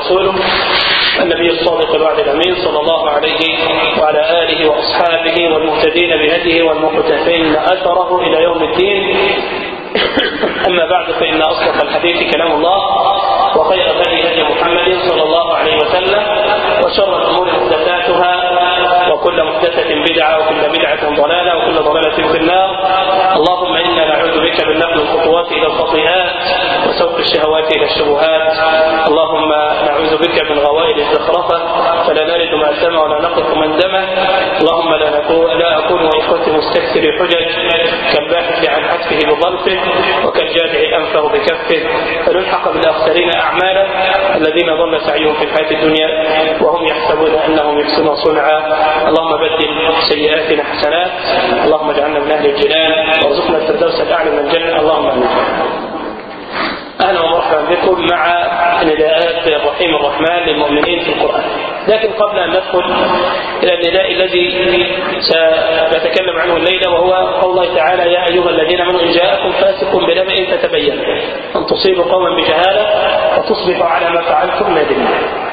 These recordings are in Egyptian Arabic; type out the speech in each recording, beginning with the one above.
ورسوله النبي الصادق الوعد الأمين صلى الله عليه وعلى آله وأصحابه والمهتدين بهديه والمقتفين أثره إلى يوم الدين أما بعد فإن أصدق الحديث كلام الله وخير الهدي هدي محمد صلى الله عليه وسلم وشر الأمور محدثاتها وكل محدثة بدعة وكل بدعة ضلالة وكل ضلالة في النار اللهم إنا نعوذ بك من نقل الخطوات إلى الخطيئات وسوق الشهوات إلى الشبهات اللهم نعوذ بك من غوائل الزخرفة فلا نرد مأثمة ولا نقف مندمة اللهم لا نكون لا أكون وإخوتي مستكثر حجج كالباحث عن حتفه بظلفه وكالجادع أنفه بكفه فنلحق بالأخسرين أعمالا الذين ضل سعيهم في الحياة الدنيا وهم يحسبون أنهم يحسنون صنعا اللهم بدل سيئاتنا حسنات اللهم اجعلنا من أهل الجنان وارزقنا الفردوس الأعلى من الجنة اللهم آمين أهلا ومرحبا بكم مع نداءات الرحيم الرحمن للمؤمنين في القرآن لكن قبل أن ندخل إلى النداء الذي سنتكلم عنه الليلة وهو قول الله تعالى يا أيها الذين آمنوا إن جاءكم فاسق بنبأ فتبين أن تصيبوا قوما بجهالة وتصبحوا على ما فعلتم نادمين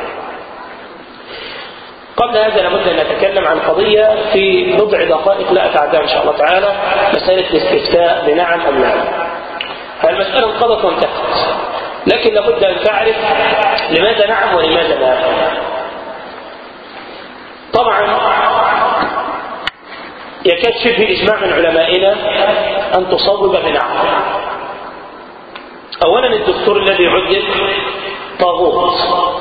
قبل هذا لابد أن نتكلم عن قضية في بضع دقائق لا أتعداها إن شاء الله تعالى مسألة الاستفتاء بنعم أم لا المسألة انقضت وانتهت لكن لابد أن تعرف لماذا نعم ولماذا لا طبعا يكاد شبه إجماع من علمائنا أن تصوب بنعم أولا الدكتور الذي عدل طاغوت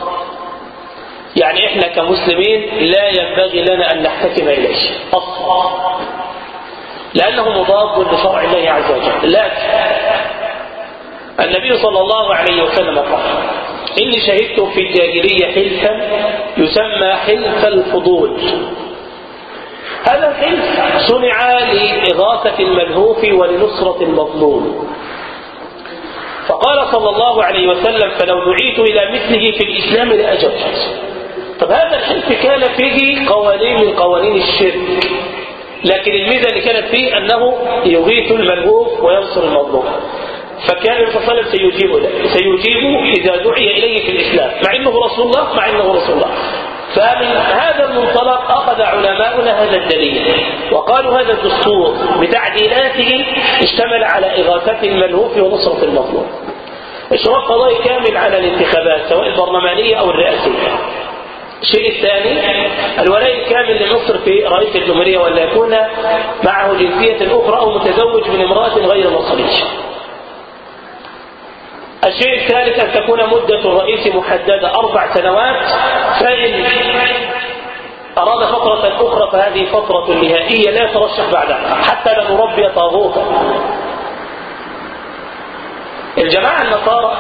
يعني احنا كمسلمين لا ينبغي لنا أن نحتكم إليه أصلا لأنه مضاد لشرع الله عز وجل لكن النبي صلى الله عليه وسلم قال إني شهدت في الجاهلية حلفا يسمى حلف الفضول هذا الحلف صنع لإغاثة الملهوف ولنصرة المظلوم فقال صلى الله عليه وسلم فلو دعيت إلى مثله في الإسلام لأجبت طب هذا الحلف كان فيه قوانين من قوانين الشرك لكن الميزة اللي كانت فيه أنه يغيث الملهوف وينصر المظلوم فكان النبي صلى الله عليه وسلم سيجيب سيجيب إذا دعي إليه في الإسلام مع أنه رسول الله مع أنه رسول الله فمن هذا المنطلق أخذ علماؤنا هذا الدليل وقالوا هذا الدستور بتعديلاته اشتمل على إغاثة الملهوف ونصرة المظلوم إشراف قضائي كامل على الانتخابات سواء البرلمانية أو الرئاسية الشيء الثاني الولاء الكامل لمصر في رئيس الجمهورية ولا يكون معه جنسية أخرى أو متزوج من امرأة غير مصرية الشيء الثالث أن تكون مدة الرئيس محددة أربع سنوات فإن أراد فترة أخرى فهذه فترة نهائية لا يترشح بعدها حتى لا نربي طاغوتا الجماعة النصارى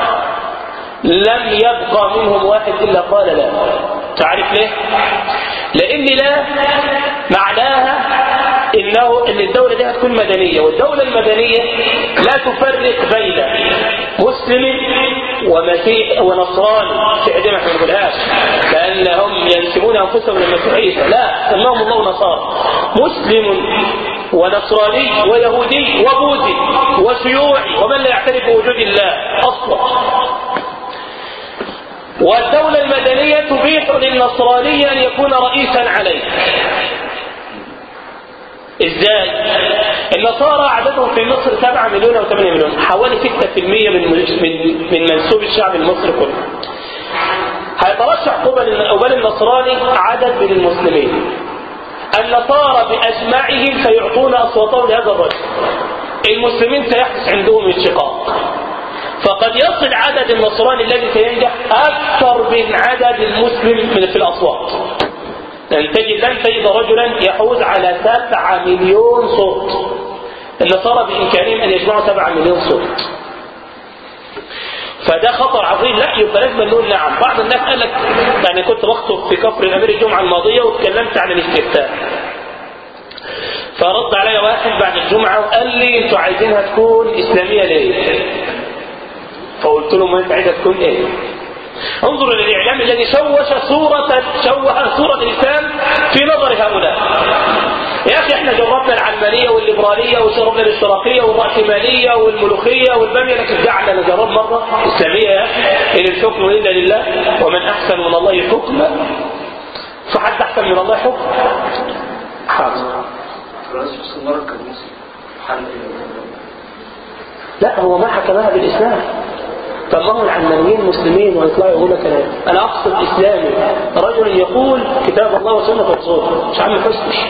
لم يبقى منهم واحد إلا قال لا تعرف ليه؟ لأن لا معناها إنه إن الدولة دي هتكون مدنية والدولة المدنية لا تفرق بين مسلم ومسيح ونصراني في عدة ما نقولهاش لأنهم ينسبون أنفسهم للمسيحية لا سماهم الله نصارى مسلم ونصراني ويهودي وبوذي وشيوعي ومن لا يعترف بوجود الله أصلا والدولة المدنية تبيح للنصراني أن يكون رئيسا عليه ازاي النصارى عددهم في مصر 7 مليون او 8 مليون حوالي 6% من من من منسوب الشعب المصري كله هيترشح قبل قبل النصراني عدد من المسلمين النصارى باجمعهم سيعطون اصواتهم لهذا الرجل المسلمين سيحدث عندهم انشقاق فقد يصل عدد النصراني الذي سينجح اكثر من عدد المسلم من في الاصوات لن تجد لن تجد رجلا يحوز على سبعة مليون صوت النصارى بإمكانهم أن يجمعوا سبعة مليون صوت فده خطر عظيم لا يبقى لازم نقول نعم بعض الناس قال لك يعني كنت بخطب في كفر الامير الجمعه الماضيه واتكلمت عن الاستفتاء فرد علي واحد بعد الجمعه وقال لي انتوا عايزينها تكون اسلاميه ليه؟ فقلت له ما انت عايزها تكون ايه؟ انظر الى الاعلام الذي شوش صورة شوه صورة الاسلام في نظر هؤلاء يا اخي احنا جربنا العلمانيه والليبراليه وجربنا الاشتراكيه والراسماليه والملوخيه والباميه لكن دعنا نجرب مره اسلاميه يا اخي ان الحكم الا لله ومن احسن من الله حكما فحد احسن من الله حكم حاضر لا هو ما حكمها بالاسلام طب ما هو العلمانيين مسلمين ويطلعوا يقولوا كلام انا اقصد اسلامي رجل يقول كتاب الله وسنه رسوله مش عم حسن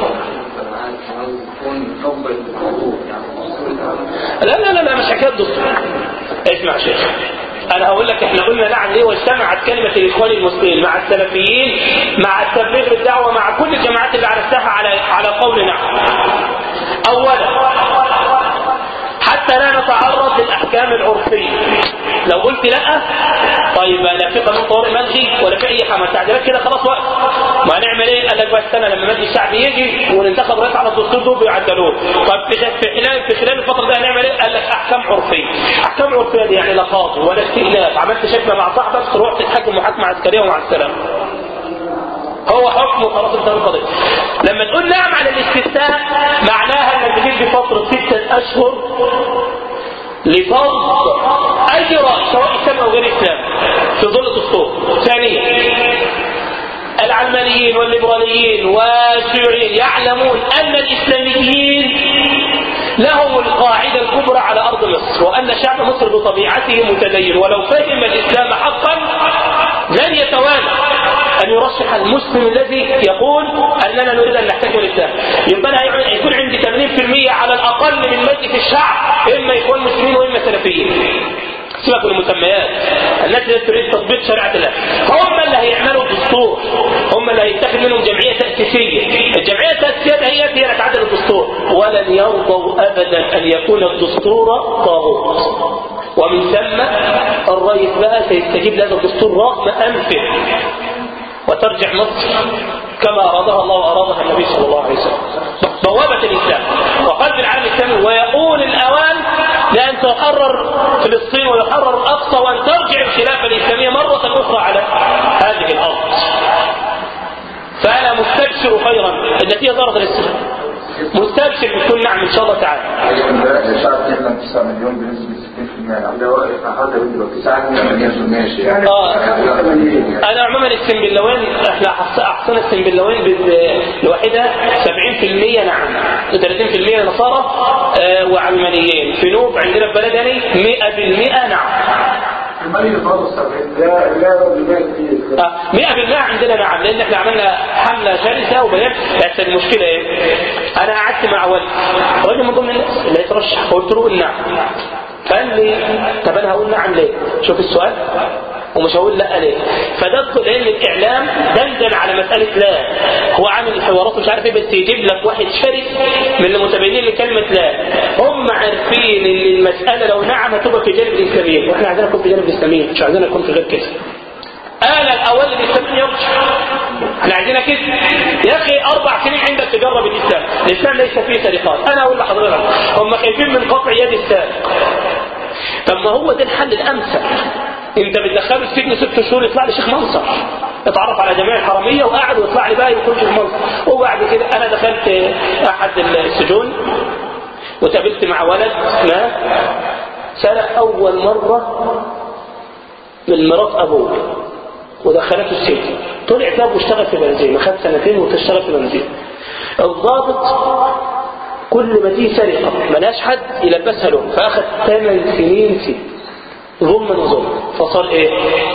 لا لا لا لا مش حكايه دستور اسمع يا شيخ انا هقول لك احنا قلنا نعم ليه واجتمعت كلمه الاخوان المسلمين مع السلفيين مع التبليغ بالدعوه مع كل الجماعات اللي عرفتها على على قول نعم اولا حتى لا نتعرض للاحكام العرفيه لو قلت لا طيب لا في قانون طوارئ ملغي ولا في اي حاجه تعديلات كده خلاص وقت ما هنعمل ايه؟ قال لك بقى استنى لما مجلس الشعب يجي وننتخب رئيس على الدستور دول بيعدلوه طب في في خلال في خلال الفتره دي هنعمل ايه؟ قال لك احكام عرفيه احكام عرفيه دي يعني لا قاضي ولا استئناف عملت شكوى مع صاحبك تروح تتحكم محاكمه عسكريه ومع السلامه هو حكم وخلاص انتهى القضيه لما تقول نعم على الاستثناء معناها انك تجيب بفتره سته اشهر لفرض اي راي سواء اسلام او غير اسلام في ظل الدستور ثانيا العلمانيين والليبراليين والشيوعيين يعلمون ان الاسلاميين لهم القاعدة الكبرى على أرض مصر وأن شعب مصر بطبيعته متدين ولو فهم الإسلام حقا لن يتوانى أن يرشح المسلم الذي يقول أننا نريد أن نحتكم الإسلام يبقى أنا يكون عندي 80% على الأقل من مجلس الشعب إما يكون مسلمين وإما سلفيين سيبك من المسميات الناس اللي تريد تطبيق شريعه الله هم اللي هيعملوا الدستور هم اللي هيتخذ منهم جمعيه تاسيسيه الجمعيه التاسيسيه هي هي اللي تعدل الدستور ولن يرضوا ابدا ان يكون الدستور طاغوت ومن ثم الرئيس بقى سيستجيب لهذا الدستور رغم انفه وترجع مصر كما أرادها الله وأرادها النبي صلى الله عليه وسلم بوابة الإسلام وقلب العالم الإسلامي ويقول الأوان لأن تحرر فلسطين ويحرر الأقصى وأن ترجع الخلافة الإسلامية مرة أخرى على هذه الأرض فأنا مستبشر خيرا النتيجة ظهرت للسلام مستبشر بتكون نعم إن شاء الله تعالى الشعب يحلم 9 مليون بنسبة 60% ده واقف حد يقول 9 مليون ماشي يعني آه. انا عموما السنبلاوين احنا احسن السنبلاوين بال- لوحدها 70% نعم 30% نصارى آه، وعلمانيين في نوب عندنا في بلدني 100% نعم الميت برضه 70 لا لا بالميت كتير آه، 100% عندنا نعم لان احنا عملنا حمله شرسه وبيان بس المشكله ايه؟ انا قعدت مع والدي راجل من ضمن الناس اللي يترشح قلت له قول نعم فقال لي طب انا هقول نعم ليه؟ شوف السؤال ومش هقول لا ليه فده لان الاعلام دندن على مساله لا هو عامل الحوارات مش عارف ايه بس يجيب لك واحد شرس من المتبنين لكلمه لا هم عارفين ان المساله لو نعم هتبقى في جانب الاسلاميين واحنا عايزين نكون في جانب الاسلاميين مش عايزين نكون في غير كده آل الأول الإسلام يرجع احنا عايزينها كده يا أخي أربع سنين عندك تجرب الإسلام الإسلام ليس فيه سرقات أنا أقول لحضرتك هم خايفين من قطع يد السارق طب ما هو ده الحل الأمثل انت بتدخله السجن ست شهور يطلع لي شيخ منصر اتعرف على جميع الحراميه وقعد ويطلع لي بقى يكون شيخ منصر وبعد كده انا دخلت احد السجون وتقابلت مع ولد ما سرق اول مره من مرات ابوه ودخلته السجن طلع تاب واشتغل في بنزين خد سنتين وتشتغل في بنزين الضابط كل ما تيجي سرقه ملاش حد يلبسها له فاخد ثمان سنين سجن ظلما وظلما فصار ايه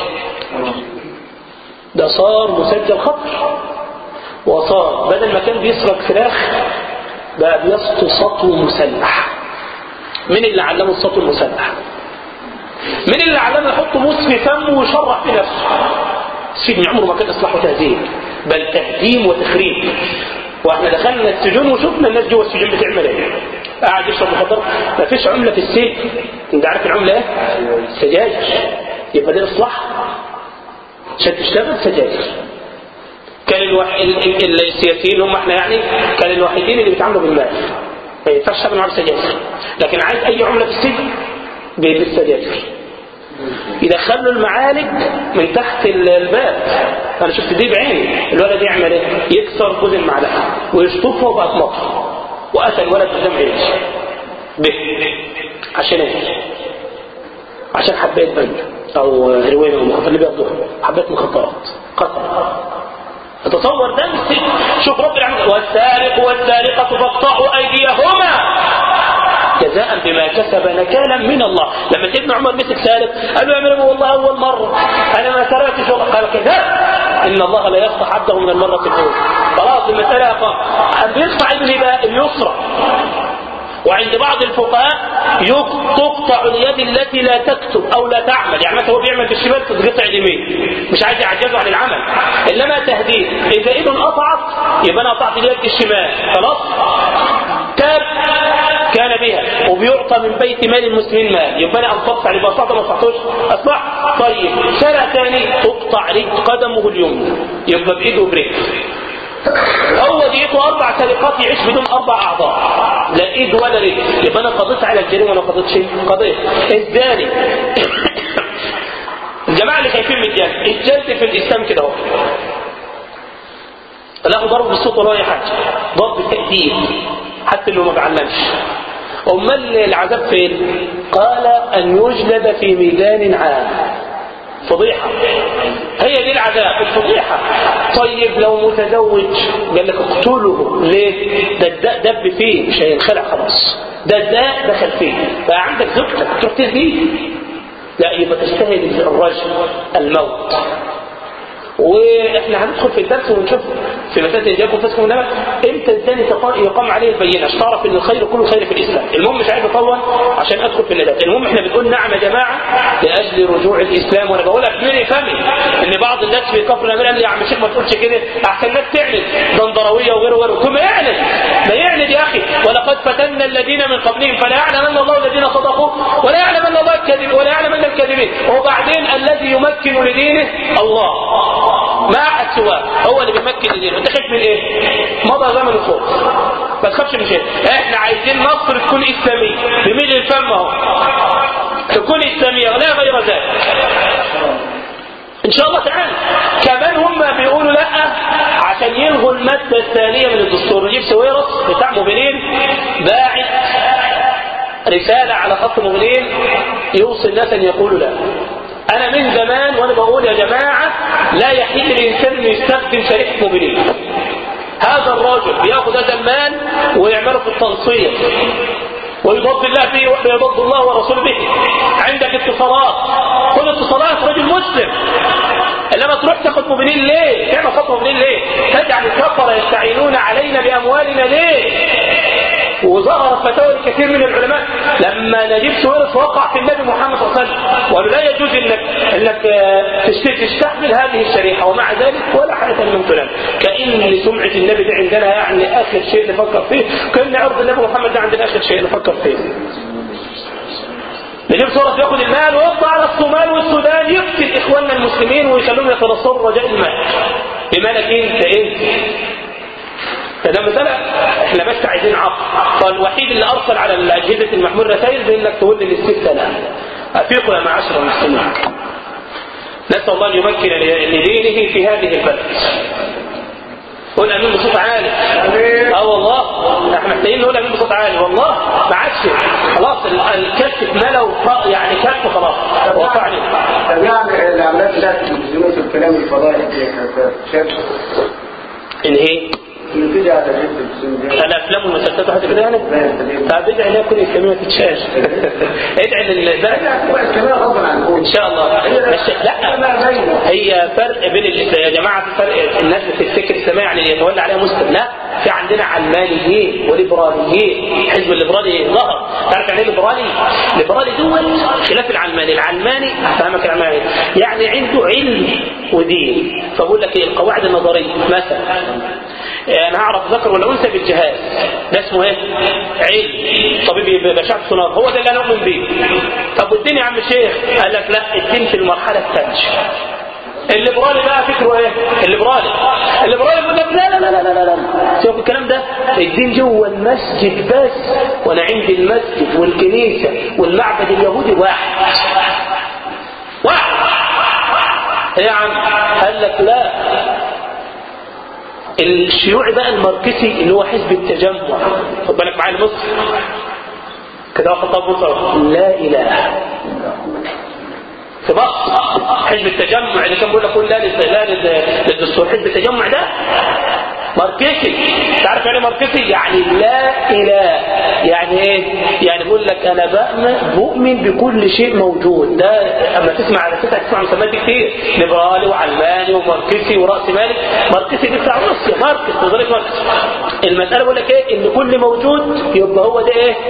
ده صار مسجل خطر وصار بدل ما كان بيسرق فراخ بقى بيسطو سطو مسلح مين اللي علمه السطو المسلح مين اللي علمه يحط موس في فمه ويشرح في نفسه السجن عمره ما كان اصلاح وتهذيب بل تهديم وتخريب واحنا دخلنا السجون وشفنا الناس جوه السجون بتعمل ايه قاعد يشرب مخدرات ما فيش عمله في السجن انت عارف العمله ايه سجاير يبقى ده اصلاح عشان تشتغل سجاير كان الوح... ال... ال... السياسيين هم احنا يعني كان الوحيدين اللي بيتعاملوا بالمال ما ينفعش تعمل معاه سجاير لكن عايز اي عمله في السجن بالسجاير يدخل له المعالج من تحت الباب انا شفت دي بعيني الولد يعمل ايه يكسر جزء المعلقه ويشطفها وبقت مطر واتى الولد قدام عيني به عشان ايه عشان حبيت بنج او هيروين او مخدرات اللي بياخدوها حبيت مخدرات قتل تصور ده شوف رب العالمين والسارق والسارقة فاقطعوا أيديهما جزاء بما كسب نكالا من الله لما سيدنا عمر مسك سارق قال له يا والله أول مرة أنا ما سرقتش والله قال كذاب إن الله لا يقطع عبده من المرة الأولى خلاص المسألة قام أن يقطع ابني بقى اليسرى وعند بعض الفقهاء تقطع اليد التي لا تكتب او لا تعمل يعني مثلا هو بيعمل بالشمال تتقطع اليمين مش عايز يعجزه عن العمل انما تهديد اذا ايده انقطعت يبقى انا قطعت اليد الشمال خلاص تاب كان بها وبيعطى من بيت مال المسلمين مال يبقى انا انفقت عليه بساطه ما قطعتوش اصبح طيب سنه ثاني تقطع رجل قدمه اليمنى يبقى بايده وبرجل هو ديته اربع سرقات يعيش بدون اربع اعضاء لا ايد ولا رجل يبقى انا قضيت على الجريمه ولا قضيتش قضيت الزاني الجماعه اللي خايفين من الجلد الجلد في الاسلام كده اهو لا ضرب بالصوت ولا اي حاجه ضرب التأديب حتى اللي ما بيعلمش امال العذاب فين قال ان يجلد في ميدان عام فضيحة هي دي العذاب الفضيحة طيب لو متزوج قال لك اقتله ليه ده الداء دب فيه مش هينخلع خلاص ده الداء دخل فيه بقى عندك زوجتك تروح تزنيه لا يبقى تجتهد الرجل الموت واحنا هندخل في الدرس ونشوف في مسألة إن فسكم النبأ امتى الزاني يقام عليه البينة عشان تعرف ان الخير كله خير في الاسلام المهم مش عايز اطول عشان ادخل في النداء المهم احنا بنقول نعم يا جماعة لاجل رجوع الاسلام وانا بقولها بملي فمي ان بعض الناس في كفر الامير قال لي يا عم شيخ ما تقولش كده احسن الناس تعلن دندروية وغيره وغيره ثم يعلن ما يعلن يا اخي ولقد فتنا الذين من قبلهم فلا يعلمن الله الذين صدقوا ولا يعلمن الله الكاذبين ولا يعلمن الكاذبين وبعدين الذي يمكن لدينه الله ما احد سواه هو اللي بيمكن لدينه انت خايف من ايه مضى زمن الخوف ما تخافش من شيء احنا عايزين مصر تكون اسلاميه بميل الفم اهو تكون اسلاميه ولا غير ذلك ان شاء الله تعالى كمان هم بيقولوا لا عشان يلغوا الماده الثانيه من الدستور نجيب سويرس بتاع موبيلين باعت رساله على خط موبيلين يوصي الناس ان يقولوا لا انا من زمان وانا بقول يا جماعة لا يحل الانسان انه يستخدم شريحة موبيلين هذا الرجل بياخذ هذا المال ويعمله في التنصير ويضد الله فيه ويضد الله ورسوله به عندك اتصالات كل اتصالات رجل مسلم انما تروح تاخد موبيلين ليه؟ تعمل خط موبيلين ليه؟ تجعل الكفره يستعينون علينا باموالنا ليه؟ وظهرت فتاوى الكثير من العلماء لما نجيب سويرس وقع في النبي محمد صلى الله عليه وسلم وقالوا لا يجوز انك انك تستحمل هذه الشريحه ومع ذلك ولا حاجه لم تلم كان سمعه النبي دي عندنا يعني اخر شيء نفكر فيه كان عرض النبي محمد ده عندنا اخر شيء نفكر فيه نجيب صورة ياخد المال ويطلع على الصومال والسودان يقتل اخواننا المسلمين ويخلوهم يتنصروا رجاء المال بمالك انت انت فده مسألة احنا بس عايزين عقل فالوحيد اللي ارسل على اجهزة المحمول رسائل بانك تقول لي الاستثناء افيقوا يا معاشر المسلمين نسأل الله ان يمكن لدينه في هذه البلد قول امين بصوت عالي اه والله احنا محتاجين نقول امين بصوت عالي والله ما عادش خلاص الكف اتملى يعني كف خلاص وقعني طب يعني العمليات بتاعت التلفزيون في الكلام الفضائي شايف ان ايه نتيجة على التلفزيون الافلام والمسلسلات وحاجه كده يعني طب ادعي انها تكون اسلاميه تتشاش ادعي للبلد كمان غصبا عنكم ان شاء الله مش لا هي فرق بين الاسلام يا جماعه في فرق الناس بتفتكر السماء يعني يتولى عليها مسلم لا في عندنا علمانيين وليبراليين حزب الليبرالي ظهر تعرف يعني ايه ليبرالي؟ ليبرالي دول خلاف العلماني العلماني هفهمك العلماني يعني عنده علم ودين فبقول لك ايه القواعد النظريه مثلا انا هعرف ذكر ولا انثى بالجهاز ده اسمه ايه علم طبيب بشعة سونار هو ده اللي انا اؤمن بيه طب والدين يا عم الشيخ قال لك لا الدين في المرحله الثانيه الليبرالي بقى فكره ايه الليبرالي الليبرالي يقول لك لا لا لا لا لا لا شوف الكلام ده الدين جوه المسجد بس وانا عندي المسجد والكنيسه والمعبد اليهودي واحد ايه يا عم قال لك لا الشيوعي بقى الماركسي اللي هو حزب التجمع خد بالك معايا المصري كده خطاب مصر لا اله في مصر حزب التجمع اللي كان بيقول لك لا لا للدستور حزب التجمع ده ماركسي تعرف يعني ماركسي يعني لا اله يعني ايه يعني بيقول لك انا بؤمن بؤمن بكل شيء موجود ده اما تسمع على فكره تسمع مسميات كتير ليبرالي وعلماني وماركسي وراس مالي ماركسي دي بتاع روسيا ماركس نظريه ماركس المساله بقول لك ايه ان كل موجود يبقى هو ده ايه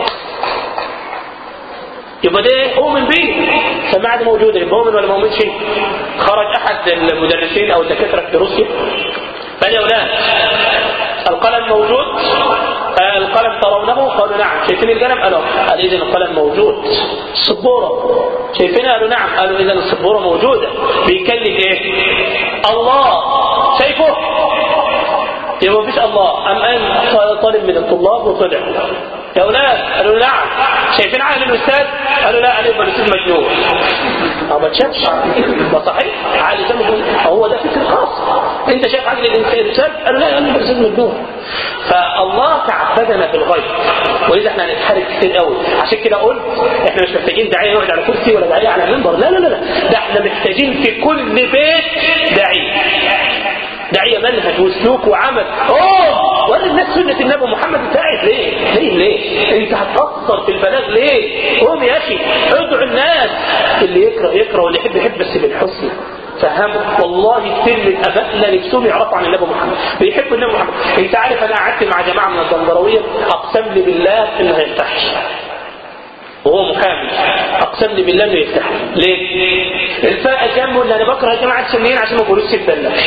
يبقى ده اؤمن بيه سماعة موجودة يبقى مؤمن ولا مؤمن شيء خرج احد المدرسين او الدكاترة في روسيا قال يا اولاد القلم موجود آه القلم ترونه قالوا نعم شايفين القلم قالوا قال اذا القلم موجود السبورة شايفينها قالوا نعم قالوا اذا السبورة موجودة بيكلم ايه الله شايفه يبقى مفيش الله أم قام طالب من الطلاب وطلع يا أولاد قالوا نعم شايفين عقل الأستاذ قالوا لا قالوا يبقى الأستاذ مجنون أو ما تشافش ما صحيح عقل ده مجنون هو ده فكر خاص أنت شايف عقل الإنسان قالوا لا قالوا يبقى الأستاذ مجنون فالله تعبدنا بالغيب وإذا احنا هنتحرك كتير قوي عشان كده قلت احنا مش محتاجين داعية يقعد على كرسي ولا داعية على منبر لا لا لا ده احنا محتاجين في كل بيت داعية داعية منهج وسلوك وعمل اوه وري الناس سنة النبي محمد انت قاعد ليه؟ ليه ليه؟ انت هتأثر في البلاغ ليه؟ قوم يا اخي ادعو الناس اللي يكره يكره واللي يحب يحب بس بالحسن فهموا والله كتير من ابائنا نفسهم يعرفوا عن النبي محمد بيحبوا النبي محمد انت عارف انا قعدت مع جماعه من الدندرويه اقسم لي بالله انه ما يفتحش وهو محامي اقسم لي بالله انه يفتح ليه؟ الفرق جنبه ان انا بكره جماعه السنيين عشان ما بيقولوش تتبلغ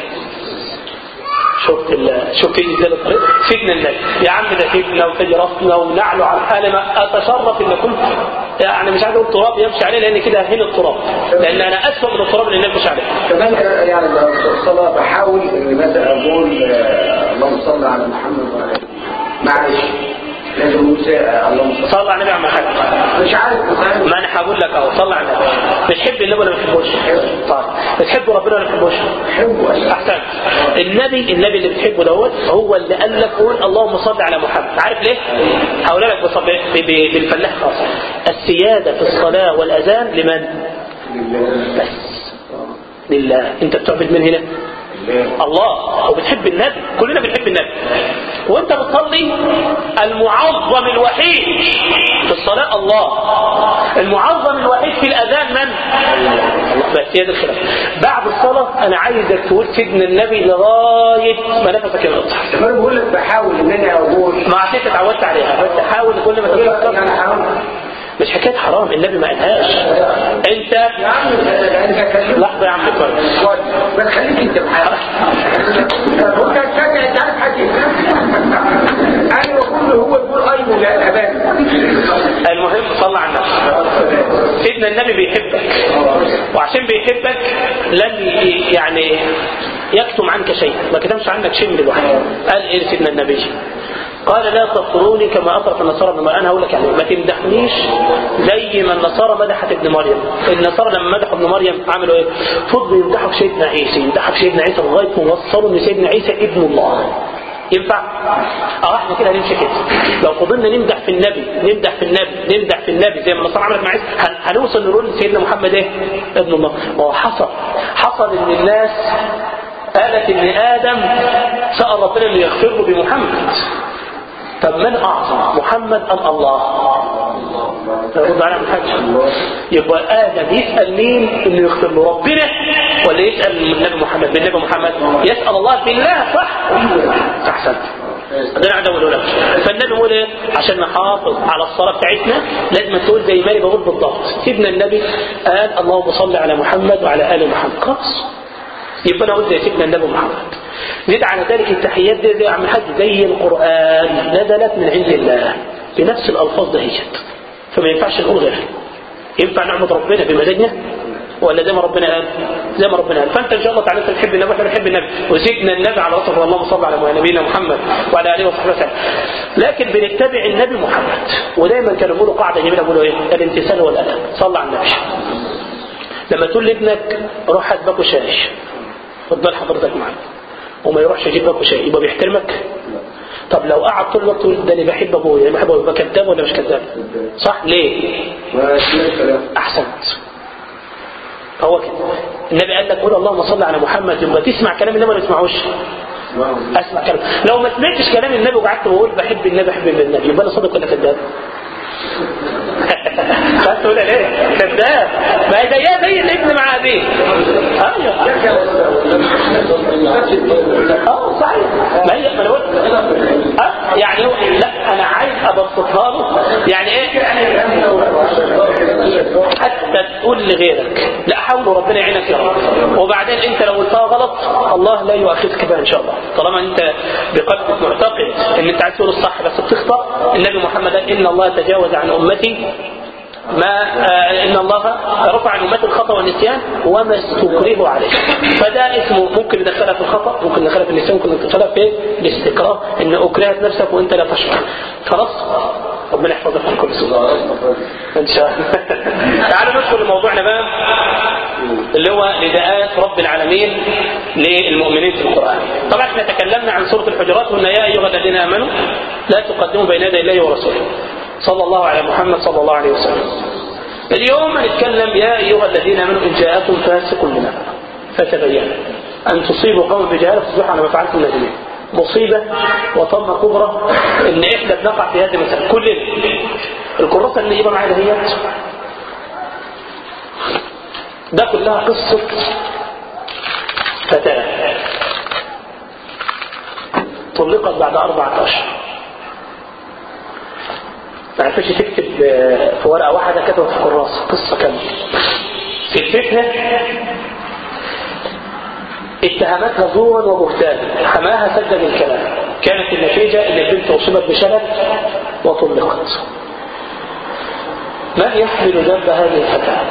شفت شوف كيف ازاي الطريق سيدنا النبي يا عم ده سيدنا وتجرفنا ونعلو على الحال ما اتشرف ان كنت يعني مش عايز اقول تراب يمشي عليه لان كده هنا التراب لان انا اسوء من التراب اللي يمشي عليه كمان يعني لو الصلاه بحاول ان مثلا اقول آه، اللهم صل على محمد وعلى آله. معلش لازم موسى آه، اللهم صل صلى على النبي عم حاج مش عارف مثلا ما انا هقول لك اهو صلى على النبي بتحب النبي ولا ما بتحبوش؟ طيب بتحب ربنا ولا ما بتحبوش؟ حبه احسن النبي النبي اللي بتحبه دوت هو اللي قال لك قول اللهم صل على محمد عارف ليه هقول لك بصب- ب- ب- بالفلاح خاص السياده في الصلاه والاذان لمن بس لله انت بتعبد من هنا الله وبتحب النبي كلنا بنحب النبي وانت بتصلي المعظم الوحيد في الصلاة الله المعظم الوحيد في الأذان من؟ بس هي دي الخلاف بعد الصلاة أنا عايزك تقول سيدنا النبي لغاية ما نفسك ينقطع طب انا بقول لك بحاول ان انا اقول ما عشان اتعودت عليها بس حاول كل ما بقول لك تتذكر انا حرام مش حكاية حرام النبي ما قالهاش انت يا عم انت كلمت لحظة يا عم كويس بس خليك انت معايا وانت تشجع انت عارف حاجه انا بقول له هو يقول ايوه لا ابدا المهم صلى على النبي سيدنا النبي بيحبك وعشان بيحبك لن ي- يعني يكتم عنك شيء ما كتمش عنك شيء من الوحي قال ايه سيدنا النبي قال لا تطروني كما اطرق النصارى ابن مريم انا هقول لك يعني ما تمدحنيش زي ما النصارى مدحت ابن مريم النصارى لما مدحوا ابن مريم عملوا ايه فضلوا يمدحوا في سيدنا عيسى يمدحوا في سيدنا عيسى لغايه ما وصلوا ان سيدنا عيسى ابن الله ينفع؟ اه احنا كده هنمشي كده لو فضلنا نمدح في النبي نمدح في النبي نمدح في النبي زي ما النصارى عملت مع عيسى هن- هنوصل نقول سيدنا محمد ايه؟ ابن الله ما هو حصل حصل ان الناس قالت ان ادم سال ربنا انه يغفر له بمحمد طب من اعظم محمد ام الله؟ رد على الحاج يبقى ادم يسال مين انه يغفر له ربنا ولا يسال النبي محمد بالنبي محمد يسال الله بالله صح احسنت ده انا قاعد اقوله لك فالنبي بيقول ايه عشان نحافظ على الصلاه بتاعتنا لازم تقول زي ما انا بقول بالضبط سيدنا النبي قال اللهم صل على محمد وعلى ال محمد خلاص يبقى انا اقول زي سيدنا النبي محمد زيد على ذلك التحيات دي زي عم الحاج زي القران نزلت من عند الله بنفس الالفاظ دهيت فما ينفعش نقول غيرها ينفع نعبد ربنا بمزاجنا ولا زي ما ربنا قال زي ما ربنا قال فانت ان شاء الله تعالى انت تحب النبي واحنا بنحب النبي وزدنا النبي على رسول اللهم صل على نبينا محمد وعلى اله وصحبه وسلم لكن بنتبع النبي محمد ودايما كانوا بيقولوا قاعده جميله بيقولوا ايه الامتثال والادب صلى على النبي لما تقول لابنك روح هات باكو شاي خد بال حضرتك معاك وما يروحش يجيب باكو شاي يبقى بيحترمك طب لو قعد طول الوقت يقول ده انا بحب ابويا انا بحب ابويا يبقى كذاب ولا مش كذاب صح ليه ما اسمه كلام احسنت هو كده النبي قال لك قول اللهم صل على محمد يبقى تسمع كلام النبي ولا ما تسمعوش اسمع كلام لو ما سمعتش كلام النبي وقعدت بقول بحب النبي بحب النبي يبقى انا صادق ولا كذاب خدت تقول ليه كذاب ما هي زيها زي الابن مع ابيه ايوه اه صحيح ما هي ما انا قلت آه، يعني هو لا انا عايز ابسطها له يعني ايه حتى تقول لغيرك لا حول ربنا يعينك يا رب وبعدين انت لو قلتها غلط الله لا يؤاخذك بها ان شاء الله طالما انت بقلبك معتقد ان انت عايز تقول الصح بس بتخطا النبي محمد قال ان الله تجاوز عن امتي ما آه ان الله رفع عن امتي الخطا والنسيان وما استكرهوا عليه فده اسمه ممكن ندخلها في الخطا ممكن ندخلها في النسيان ممكن ندخلها في الاستكراه ان اكرهت نفسك وانت لا تشعر خلاص ربنا يحفظك من كل سوء ان شاء الله تعالوا ندخل لموضوعنا بقى اللي هو نداءات رب العالمين للمؤمنين في القران طبعا احنا تكلمنا عن سوره الحجرات قلنا يا ايها الذين امنوا لا تقدموا بين يدي الله ورسوله صلى الله على محمد صلى الله عليه وسلم اليوم نتكلم يا ايها الذين امنوا ان جاءكم فاسق بنبأ فتبينوا ان تصيبوا قوم بجهاله فتصبحوا على ما فعلتم نادمين مصيبة وطمة كبرى ان احنا بنقع في هذه المسألة كلنا الكراسة اللي يبقى معايا دهيت ده كلها قصة فتاة طلقت بعد أربعة أشهر ما عرفتش تكتب في ورقة واحدة كتبت في كراسة قصة كاملة كتبتها اتهمتها زورا وبهتانا حماها سدد الكلام كانت النتيجة ان البنت اصيبت بشلل وطلقت من يحمل ذنب هذه الفتاة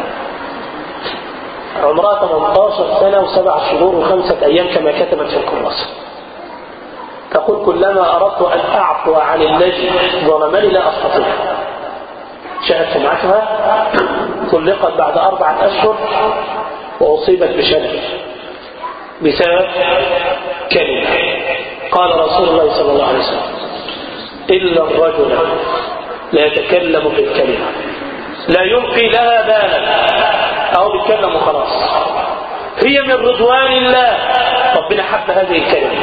عمرها 18 سنة وسبع شهور وخمسة أيام كما كتبت في الكراسة تقول كلما أردت أن أعفو عن الذي ظلمني لا أستطيع شاهد سمعتها طلقت بعد أربعة أشهر وأصيبت بشلل بسبب كلمة قال رسول الله صلى الله عليه وسلم إلا الرجل لا يتكلم بالكلمة لا يلقي لها بالا أو بيتكلم وخلاص هي من رضوان الله ربنا حب هذه الكلمة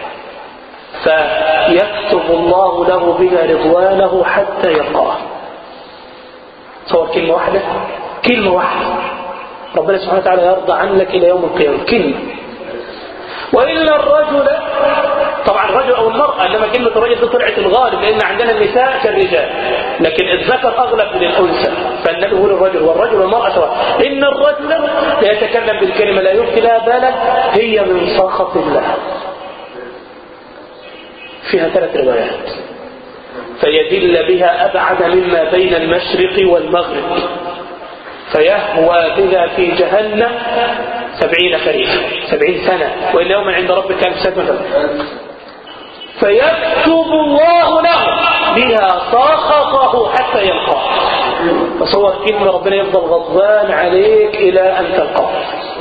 فيكتب الله له بها رضوانه حتى يلقاه تصور كلمة واحدة كلمة واحدة ربنا سبحانه وتعالى يرضى عنك إلى يوم القيامة كلمة وإلا الرجل طبعا الرجل أو المرأة إنما كلمة الرجل دي طلعت الغالب لأن عندنا النساء كالرجال لكن الذكر أغلب من الأنثى فالنبي يقول الرجل والرجل والمرأة سواء إن الرجل لا يتكلم بالكلمة لا يلقي لها بالا هي من سخط الله فيها ثلاث روايات فيدل بها أبعد مما بين المشرق والمغرب فيهوى بها في جهنم سبعين خريفا سبعين سنة وإن يوما عند ربك كان سنة فيكتب الله له بها سخطه حتى يلقاه تصور كلمة ربنا يفضل غضبان عليك إلى أن تلقاه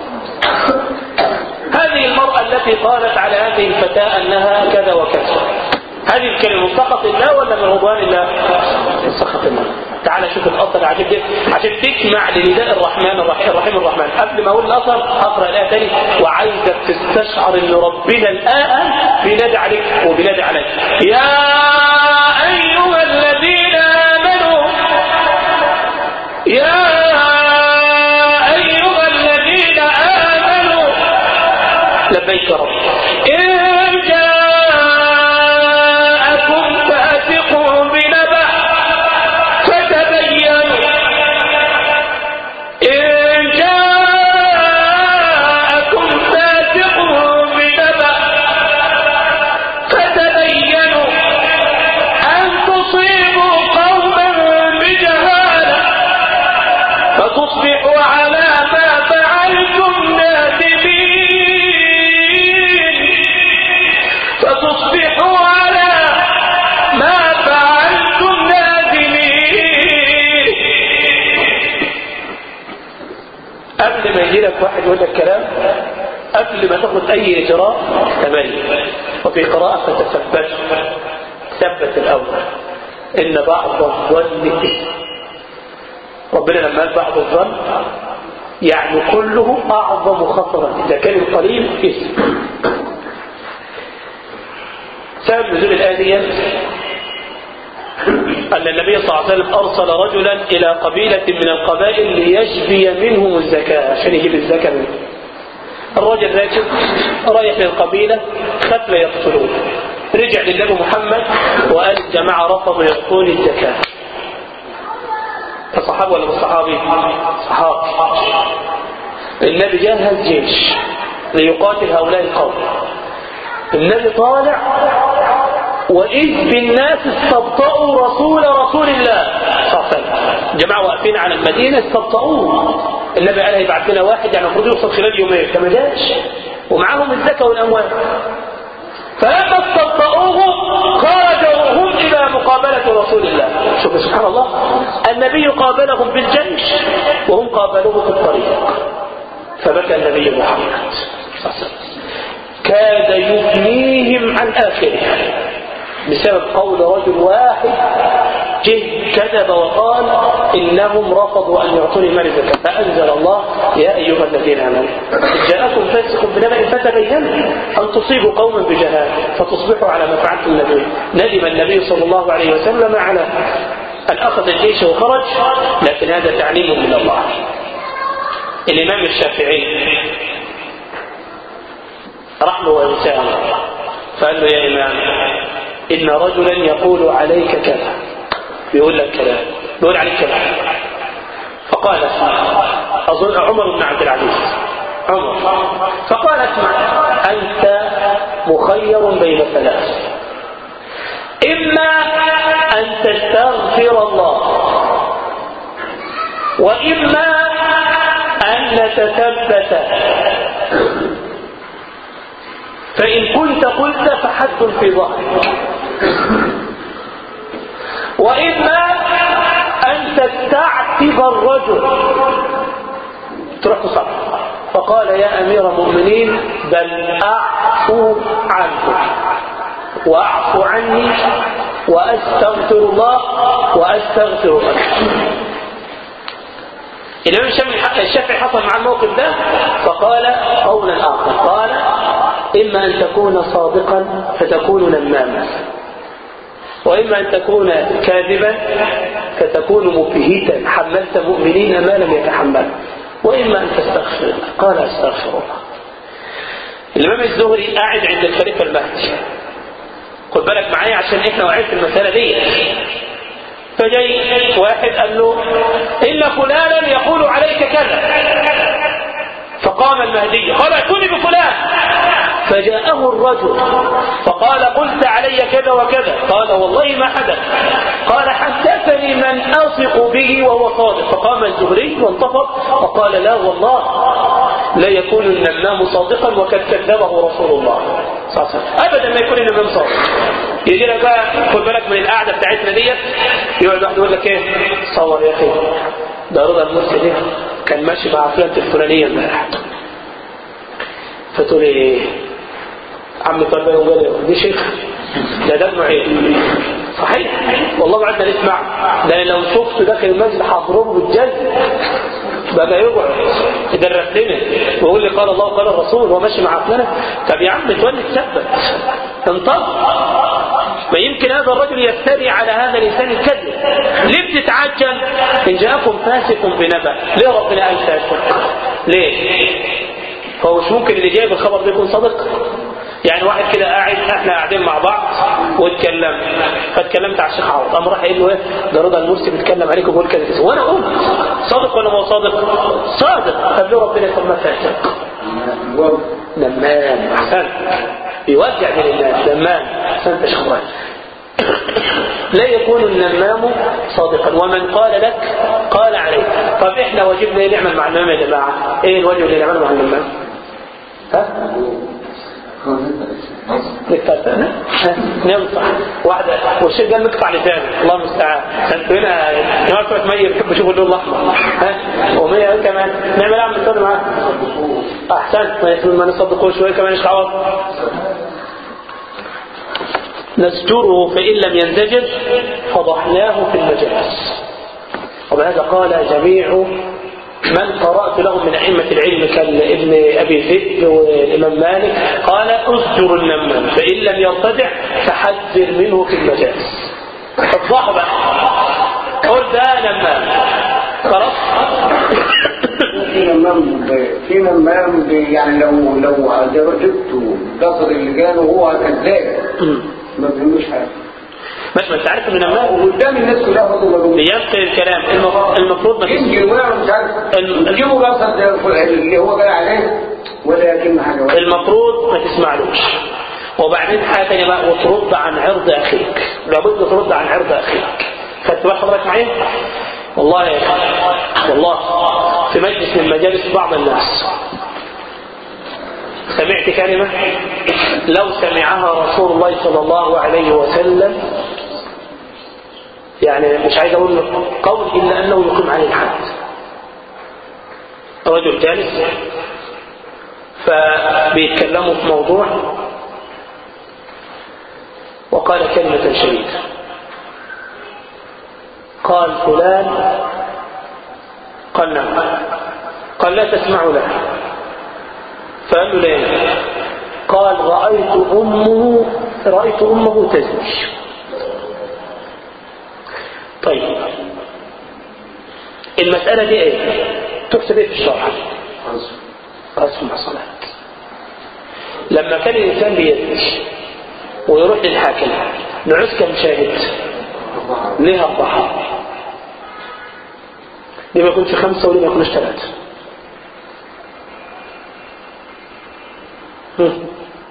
هذه المرأة التي قالت على هذه الفتاة أنها كذا وكذا هذه الكلمة من سخط الله ولا من رضوان الله؟ من سخط الله تعال شوف الأثر عشان عشان تسمع لنداء الرحمن الرحيم الرحيم الرحمن قبل ما أقول الأثر أقرأ الآية تاني وعايزك تستشعر إن ربنا الآن بينادي عليك وبينادي عليك يا أيها الذين آمنوا يا أيها الذين آمنوا لبيك رب إن جاءكم فاسق بنبأ فتبينوا إن جاءكم فاسق بنبأ فتبينوا أن تصيبوا قوما بجهالة فتصبحوا على ما فعلتم نادمين الكلام قبل ما تاخد اي اجراء تميز وفي قراءة فتثبت ثبت الاول ان بعض الظن اسم ربنا لما قال بعض الظن يعني كله اعظم خطرا اذا كان القليل اسم سبب نزول الآية دي أن النبي صلى الله عليه وسلم أرسل رجلا إلى قبيلة من القبائل ليجبي منهم الزكاة عشان يجيب الزكاة منهم الرجل راكب رايح للقبيلة خاف لا يقتلوه رجع للنبي محمد وقال الجماعة رفضوا يعطوني الزكاة صحابي ولا مش صحابي؟ صحابي النبي جهز جيش ليقاتل هؤلاء القوم النبي طالع وإذ بالناس استبطأوا رسول رسول الله صلى الله عليه وسلم جماعة واقفين على المدينة استبطأوه النبي قال هيبعت لنا واحد يعني المفروض يوصل خلال يومين فما جاش ومعاهم الزكاة والأموال فلما استبطأوه خرجوا هم إلى مقابلة رسول الله شوف سبحان الله النبي قابلهم بالجيش وهم قابلوه في الطريق فبكى النبي محمد صلى الله عليه وسلم كاد يفنيهم عن آخره بسبب قول رجل واحد جه كذب وقال إنهم رفضوا أن يعطوني مال الزكاة فأنزل الله يا أيها الذين آمنوا جاءكم فاسق بنبأ فتبينوا أن تصيبوا قوما بجهالة فتصبحوا على ما فعلتم النبي ندم النبي صلى الله عليه وسلم على أن أخذ الجيش وخرج لكن هذا تعليم من الله الإمام الشافعي راح له وإنسان فقال له يا إمام إن رجلا يقول عليك كذا بيقول لك كلام بيقول عليك كلام فقال اسمع أظن عمر بن عبد العزيز عمر فقال اسمع أنت مخير بين ثلاث إما أن تستغفر الله وإما أن نتثبت فإن كنت قلت فحد في ظهرك وإما أن تستعتب الرجل تروح تصعب فقال يا أمير المؤمنين بل أعفو عنه وأعفو عني وأستغفر الله وأستغفر لك الإمام الشافعي حصل مع الموقف ده فقال قولا آخر قال إما أن تكون صادقا فتكون نماما وإما أن تكون كاذبا فتكون مبهتا حملت مؤمنين ما لم يتحمل وإما أن تستغفر قال أستغفر الله الإمام الزهري قاعد عند الخليفة المهدي خد بالك معايا عشان احنا واقعين في المسألة دي فجاي واحد قال له إن فلانا يقول عليك كذا فقام المهدي قال ائتوني بفلان فجاءه الرجل فقال قلت علي كذا وكذا قال والله ما حدث قال حدثني من أثق به وهو صادق فقام الزهري وانتفض وقال لا والله لا يكون النمام صادقا وقد كذبه رسول الله صلى الله عليه وسلم ابدا ما يكون النمام صادق يجي لك بقى خد بالك من القعده بتاعتنا ديت يقعد واحد يقول لك ايه صور يا اخي ده رضا المرسي ده كان ماشي مع فلانة الفلانية امبارح فتقول ايه عم طلبان وقال دي شيخ ده دمه عين صحيح والله بعدنا نسمع ده لو شفت داخل المسجد حضروه بالجد بقى يقعد يدرس لنا ويقول لي قال الله وقال الرسول هو ماشي مع فلانة طب يا عم تولي تثبت انطق ما يمكن هذا الرجل يفتري على هذا الانسان الكذب ليه بتتعجل ان جاءكم فاسق بنبأ ليه ربنا قال فاسق ليه فهو مش ممكن اللي جايب الخبر ده يكون صادق يعني واحد كده قاعد احنا قاعدين مع بعض واتكلمت فاتكلمت على الشيخ عوض قام راح قايل له ايه ده رضا المرسي بيتكلم عليك وبيقول كذا كذا وانا قلت صادق ولا ما هو صادق؟ صادق طب ليه ربنا يسمى فاسق؟ نمام احسنت يوجع بين الناس نمام احسنت يا شيخ لا يكون النمام صادقا ومن قال لك قال عليك طب احنا واجبنا ايه نعمل مع النمام يا جماعه ايه الواجب اللي نعمله مع النمام ها نكتب ننصح واحدة والشيء قال نقطع لسانه الله المستعان انتوا هنا جماعة بتوع مية بيحبوا يشوفوا اللون الأحمر ها ومية كمان نعمل اعمل صدر معاه أحسنت ما نصدقوه شوية كمان ايش عوض نستره فإن لم ينزجر فضحناه في المجالس وبهذا قال جميع من قرأت لهم من أئمة العلم كابن أبي ذئب والإمام مالك قال أذكر النمام فإن لم يرتدع فحذر منه في المجالس افضحوا بقى قل ده نمام خلاص في نمام ب- في نمام ب- يعني لو لو جبته قصر اللجان وهو كذاب ما بيقولوش حاجه مش ما انت عارف ان نمام وقدام الناس كلها برضه ما بيقولوش بينقل الكلام المف- المفروض ما تسمع يمكن وقع مش عارف ال- يجيبوا قصر اللي هو قال عليه ولا يتم حاجه ولا المفروض ما تسمعلوش وبعدين حاجة تانية بقى وترد عن عرض أخيك لابد ترد عن عرض أخيك خدت بال حضرتك معايا؟ والله يا أخي والله في مجلس من مجالس بعض الناس سمعت كلمة لو سمعها رسول الله صلى الله عليه وسلم يعني مش عايز أقول قول إلا أنه يقيم عليه الحد رجل جالس فبيتكلموا في موضوع وقال كلمة شديدة قال فلان قال نعم قال لا تسمع له فقال له ليه قال رأيت أمه رأيت أمه تزني طيب المسألة دي ايه تحسب ايه في الشرع قسم صلاة لما كان الإنسان بيزني ويروح للحاكم نعوز كم شاهد ليه أربعة ليه ما يكونش خمسة وليه ما يكونش ثلاثة هم.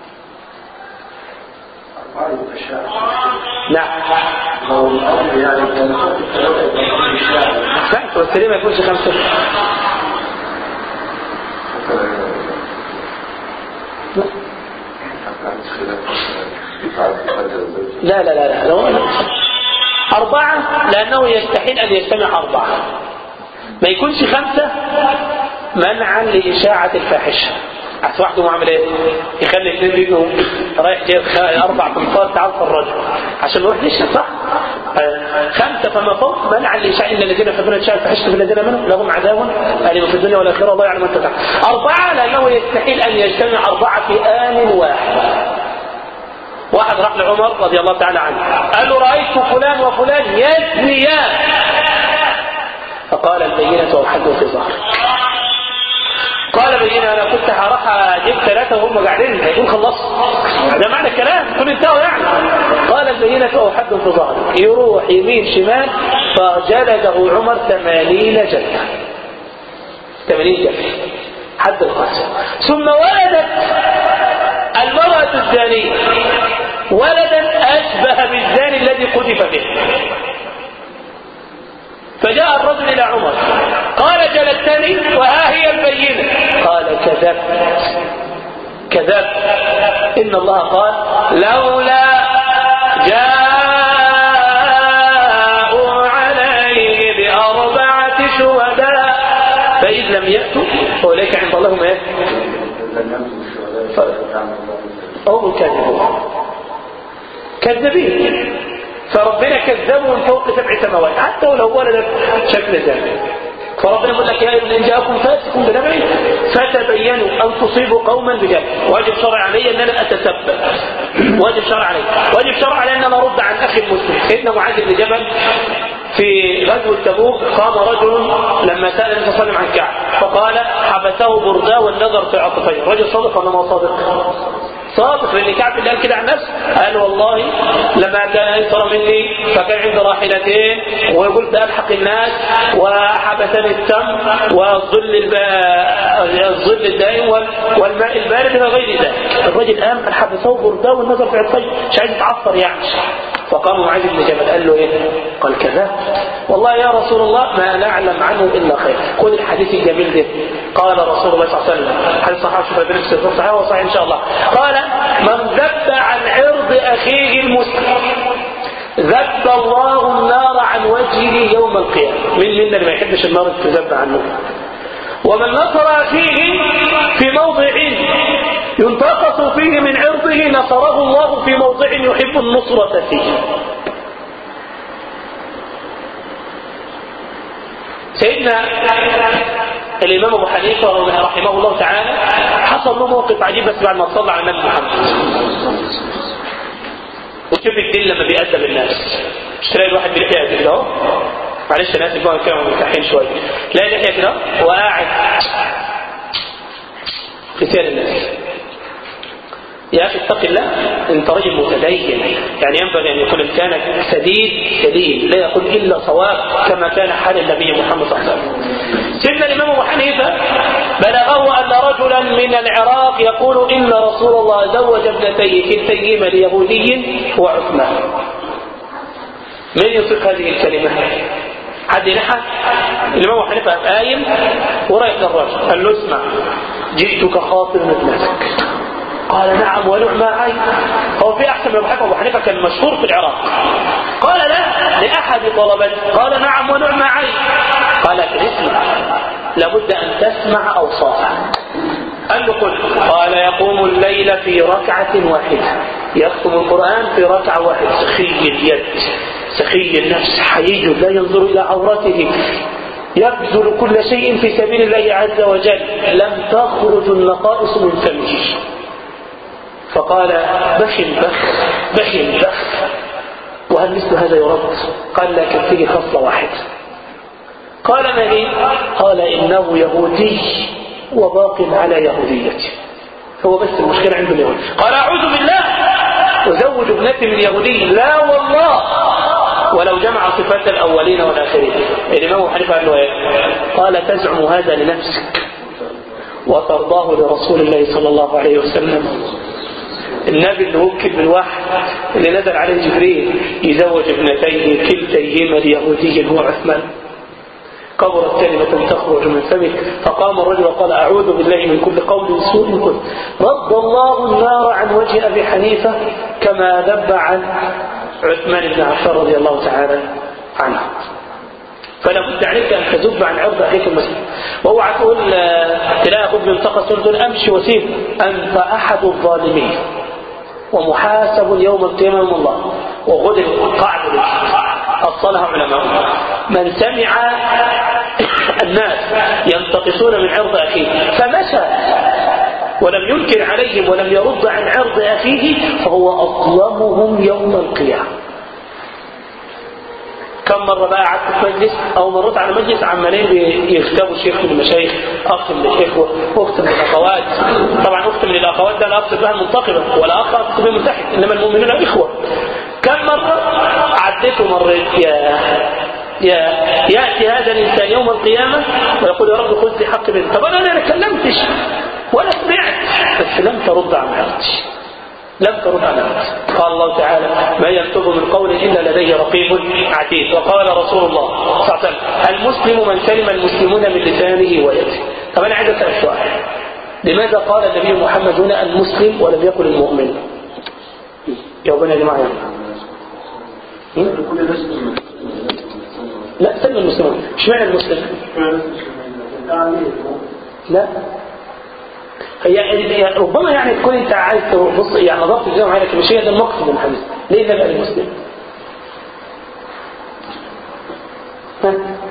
نعم لو الأمر يعني كان أحسنت بس ليه ما يكونش خمسة لا لا لا لا لو أربعة لأنه يستحيل أن يجتمع أربعة ما يكونش خمسة منعا لإشاعة الفاحشة عشان واحد يقوم عامل ايه؟ يخلي اثنين بيجوا رايح جايب خ- اربع تنفار تعال فرجوا عشان نروح نشرب صح؟ آه، خمسه فما فوق منعا لاشاعه الا الذين يحبون اشاعه الفاحشه في الذين منهم لهم عذاب اليم في الدنيا والاخره والله يعلم انت تعلم. اربعه لانه يستحيل ان يجتمع اربعه في ان واحد. واحد راح لعمر رضي الله تعالى عنه قال له رايت فلان وفلان يزنيان فقال البينه والحد في ظهرك قال بينا انا كنت هروح اجيب ثلاثه وهم قاعدين هيكون خلصوا ده معنى الكلام كل انتهوا يعني قال البينة او حد في ظهرك يروح يمين شمال فجلده عمر ثمانين جلدة ثمانين جلدة حد القتل ثم ولدت المرأة الزانية ولدا أشبه بالزاني الذي قذف به فجاء الرجل إلى عمر قال جلدتني وها هي البينة قال كذبت كذبت إن الله قال لولا جاءوا عليه بأربعة شهداء فإذ لم يأتوا فأولئك عند الله هم إيه؟ هم الكاذبون كذابين فربنا كذبوا من فوق سبع سماوات حتى ولو ولدت شكل ذلك فربنا يقول لك يا ايها الذين جاءكم فاسق بنبع فتبينوا ان تصيبوا قوما بجهل واجب شرع علي ان انا اتثبت واجب شرع علي واجب شرع علي ان انا ارد عن اخي المسلم سيدنا معاذ بن جبل في غزوة تبوك قام رجل لما سأل النبي صلى الله عليه وسلم عن كعب فقال حبسه برداه والنظر في عطفيه رجل صادق ولا ما صادق؟ صادق لان كعب اللي قال كده عن نفسه قال والله لما كان يسر مني فكان عندي راحلتين وقلت الحق الناس وحبسني السم والظل الب... الظل الدائم وال... والماء البارد الى غير ذلك الرجل قام قال حبسه برداه والنظر في عطفيه مش عايز يتعصر يعني فقام معاذ بن جبل قال له ايه قال كذا والله يا رسول الله ما نعلم عنه الا خير خذ الحديث الجميل ده قال رسول الله صلى الله عليه وسلم حديث صحيح شوف ادريس صحيح وصحيح ان شاء الله قال من ذب عن عرض اخيه المسلم ذب الله النار عن وجهه يوم القيامه من منا اللي ما يحبش النار تذب عنه ومن نصر أخيه في موضع ينتقص فيه من عرضه نصره الله في موضع يحب النصرة فيه سيدنا الإمام أبو حنيفة رحمه الله تعالى حصل له موقف عجيب بس بعد ما صلى على النبي محمد وشوف الدين لما بيأدب الناس مش تلاقي الواحد بيلحيها كده اهو معلش انا اسف بقى كده مرتاحين شويه تلاقي لحيه كده وقاعد مثال الناس يا اخي اتق الله انت رجل متدين يعني ينبغي ان يكون لسانك سديد سليم لا يقول الا صواب كما كان حال النبي محمد صلى الله عليه وسلم سيدنا الامام ابو حنيفه بلغه ان رجلا من العراق يقول ان رسول الله زوج ابنتيه كلتيهما ليهودي هو عثمان من يطلق هذه الكلمه حد نحى الامام ابو حنيفه قايم ورايح للراجل قال له اسمع جئتك خاطر ابنتك قال نعم ونعم عين هو في احسن من ابو حنيفه ابو حنيفه كان مشهور في العراق قال لا لاحد طلبته قال نعم ونعم عين قال اسمع لابد ان تسمع اوصافه قال له قل قال يقوم الليل في ركعة واحدة يختم القرآن في ركعة واحدة سخي اليد سخي النفس حيي لا ينظر إلى عورته يبذل كل شيء في سبيل الله عز وجل لم تخرج النقائص من فمه فقال بخ بخ بخ بخ وهل مثل هذا يرد قال لكن فيه خصلة واحدة قال ما هي قال إنه يهودي وباق على يهوديته هو بس المشكلة عنده اليهود قال أعوذ بالله أزوج ابنتي من يهودي لا والله ولو جمع صفات الأولين والآخرين الإمام أبو حنيفة قال له إيه؟ قال تزعم هذا لنفسك وترضاه لرسول الله صلى الله عليه وسلم النبي اللي وكل بالوحي اللي نزل عليه جبريل يزوج ابنتيه كلتيهما ليهودي هو عثمان كبرت كلمة تخرج من فمك فقام الرجل وقال أعوذ بالله من كل قول سوء كنت رد الله النار عن وجه أبي حنيفة كما ذب عن عثمان بن عفان رضي الله تعالى عنه فلا بد عليك أن تذب عن عرض أخيك المسلم واوعى تقول تلاقي أخوك بينتقص تقول أمشي وسيب أنت أحد الظالمين ومحاسب يوم القيامة من الله وغدر قاعدة أصلها علماء من سمع الناس ينتقصون من عرض أخيه فمشى ولم ينكر عليهم ولم يرد عن عرض أخيه فهو أظلمهم يوم القيامة كم مرة بقى قعدت في مجلس أو مريت على مجلس عمالين يختبوا شيخ من المشايخ أخت من الإخوة أخت من الأخوات طبعا أخت من الأخوات ده لا أقصد بها المنتقبة ولا أخ أقصد بها المنتحد إنما المؤمنون إخوة كم مرة عديت ومريت يا يا يأتي هذا الإنسان يوم القيامة ويقول يا رب خذ لي حق بنت طب أنا ما كلمتش ولا سمعت بس لم ترد عن عرضي لم ترد عن عرضي قال الله تعالى ما يكتب من قول إلا لديه رقيب عتيد وقال رسول الله صلى الله عليه وسلم المسلم من سلم المسلمون من لسانه ويده طب أنا عايز أسأل سؤال لماذا قال النبي محمد هنا المسلم ولم يقل المؤمن يا ربنا يا جماعة لا سلم المسلمون اشمعنى المسلم لا هي ربما يعني تكون انت عايز تبص يعني نظرت الجامعة عليك مش هي ده المقصد من الحديث ليه نبقى المسلم ها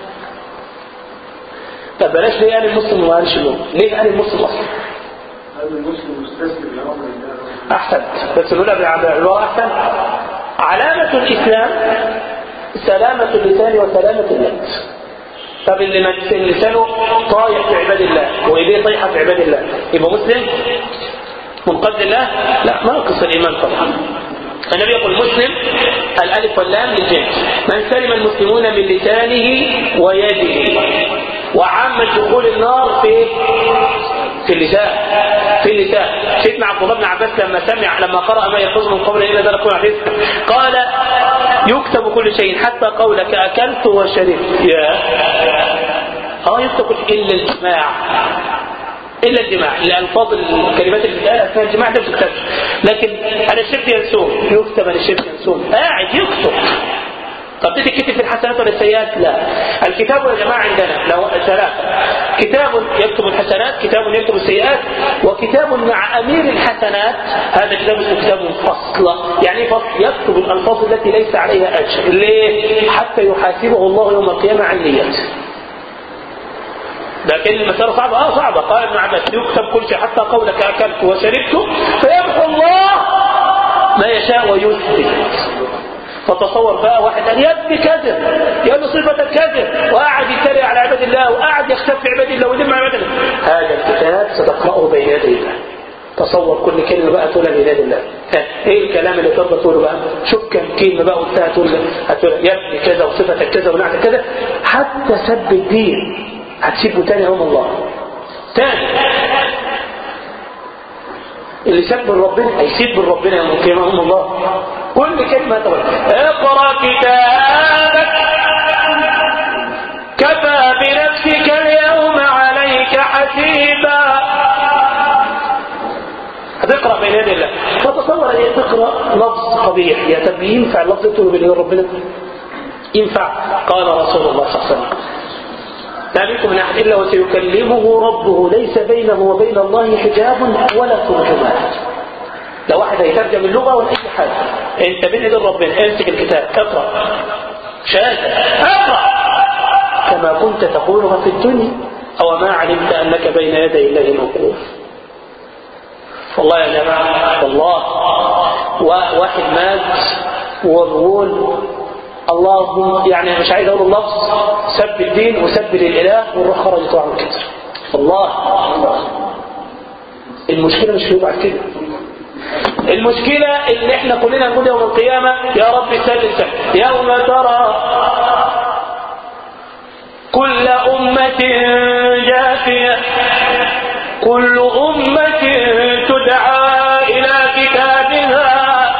طب بلاش ليه قال المسلم وما قالش المؤمن ليه قال المسلم اصلا المسلم مستسلم لامر الله احسن بس نقولها بالعبارة احسن علامة الاسلام سلامة اللسان وسلامة اليد طب اللي لسانه طايح في عباد الله وايديه طايحه في عباد الله يبقى مسلم منقذ الله لا ما نقص الايمان طبعا النبي يقول مسلم الالف واللام للجنس من سلم المسلمون من لسانه ويده وعامة دخول النار في في اللسان في النساء سيدنا عبد الله بن عباس لما سمع لما قرأ ما يفوز من قبل إلى ذلك الحديث قال يكتب كل شيء حتى قولك أكلت وشربت يا اه يكتب إلا الجماع إلا الجماع الألفاظ الكلمات اللي بتقال أثناء الجماع ده بتكتب لكن أنا شربت ينسون يكتب أنا شربت ينسون قاعد يكتب طب دي تكتب في الحسنات ولا السيئات؟ لا. الكتاب يا جماعه عندنا لو ثلاثه. كتاب يكتب الحسنات، كتاب يكتب السيئات، وكتاب مع امير الحسنات، هذا كتاب اسمه كتاب فصل، يعني ايه فصل؟ يكتب الالفاظ التي ليس عليها اجر، ليه؟ حتى يحاسبه الله يوم القيامه عن نيته. لكن المسألة صعبة اه صعبة قال ابن عباس يكتب كل شيء حتى قولك أكلت وشربت فيمحو الله ما يشاء ويثبت فتصور بقى واحد قال يا ابني كذب يا ابني صفة كذب وقعد يتريق على عباد الله وقعد يختف في عباد الله ويذم على عباد الله هذا الكتاب ستقرأه بين يدي الله تصور كل كلمة بقى تقولها بين يدي الله ايه الكلام اللي تقدر تقوله بقى شوف كم كلمة بقى قلتها تقول هتقول يا ابني كذا وصفتك كذا ونعتك كذا حتى سب الدين هتسيبه تاني هم الله تاني اللي سب من ربنا هيسيب من ربنا يوم القيامة هم الله كل كلمة تقول اقرأ كتابك كفى بنفسك اليوم عليك حسيبا هتقرأ بين يدي الله فتصور ان تقرأ لفظ قبيح يا طب ينفع اللفظ تقول بين ربنا ينفع قال رسول الله صلى الله عليه وسلم ما منكم من احد الا وسيكلمه ربه ليس بينه وبين الله حجاب ولا ترجمان لو واحد هيترجم اللغه ولا اي حاجه انت بين ايدين ربنا امسك الكتاب اقرا شاهد اقرا كما كنت تقولها في الدنيا او ما علمت انك بين يدي الله موقوف والله يا جماعه والله واحد مات وبقول اللهم يعني مش عايز اقول اللفظ سب الدين وسب للاله والروح خرجت وعمل كده الله المشكله مش في بعد كده المشكلة اللي احنا كلنا نقول يوم القيامة يا رب سلم سلم يوم ترى كل أمة جاثية كل أمة تدعى إلى كتابها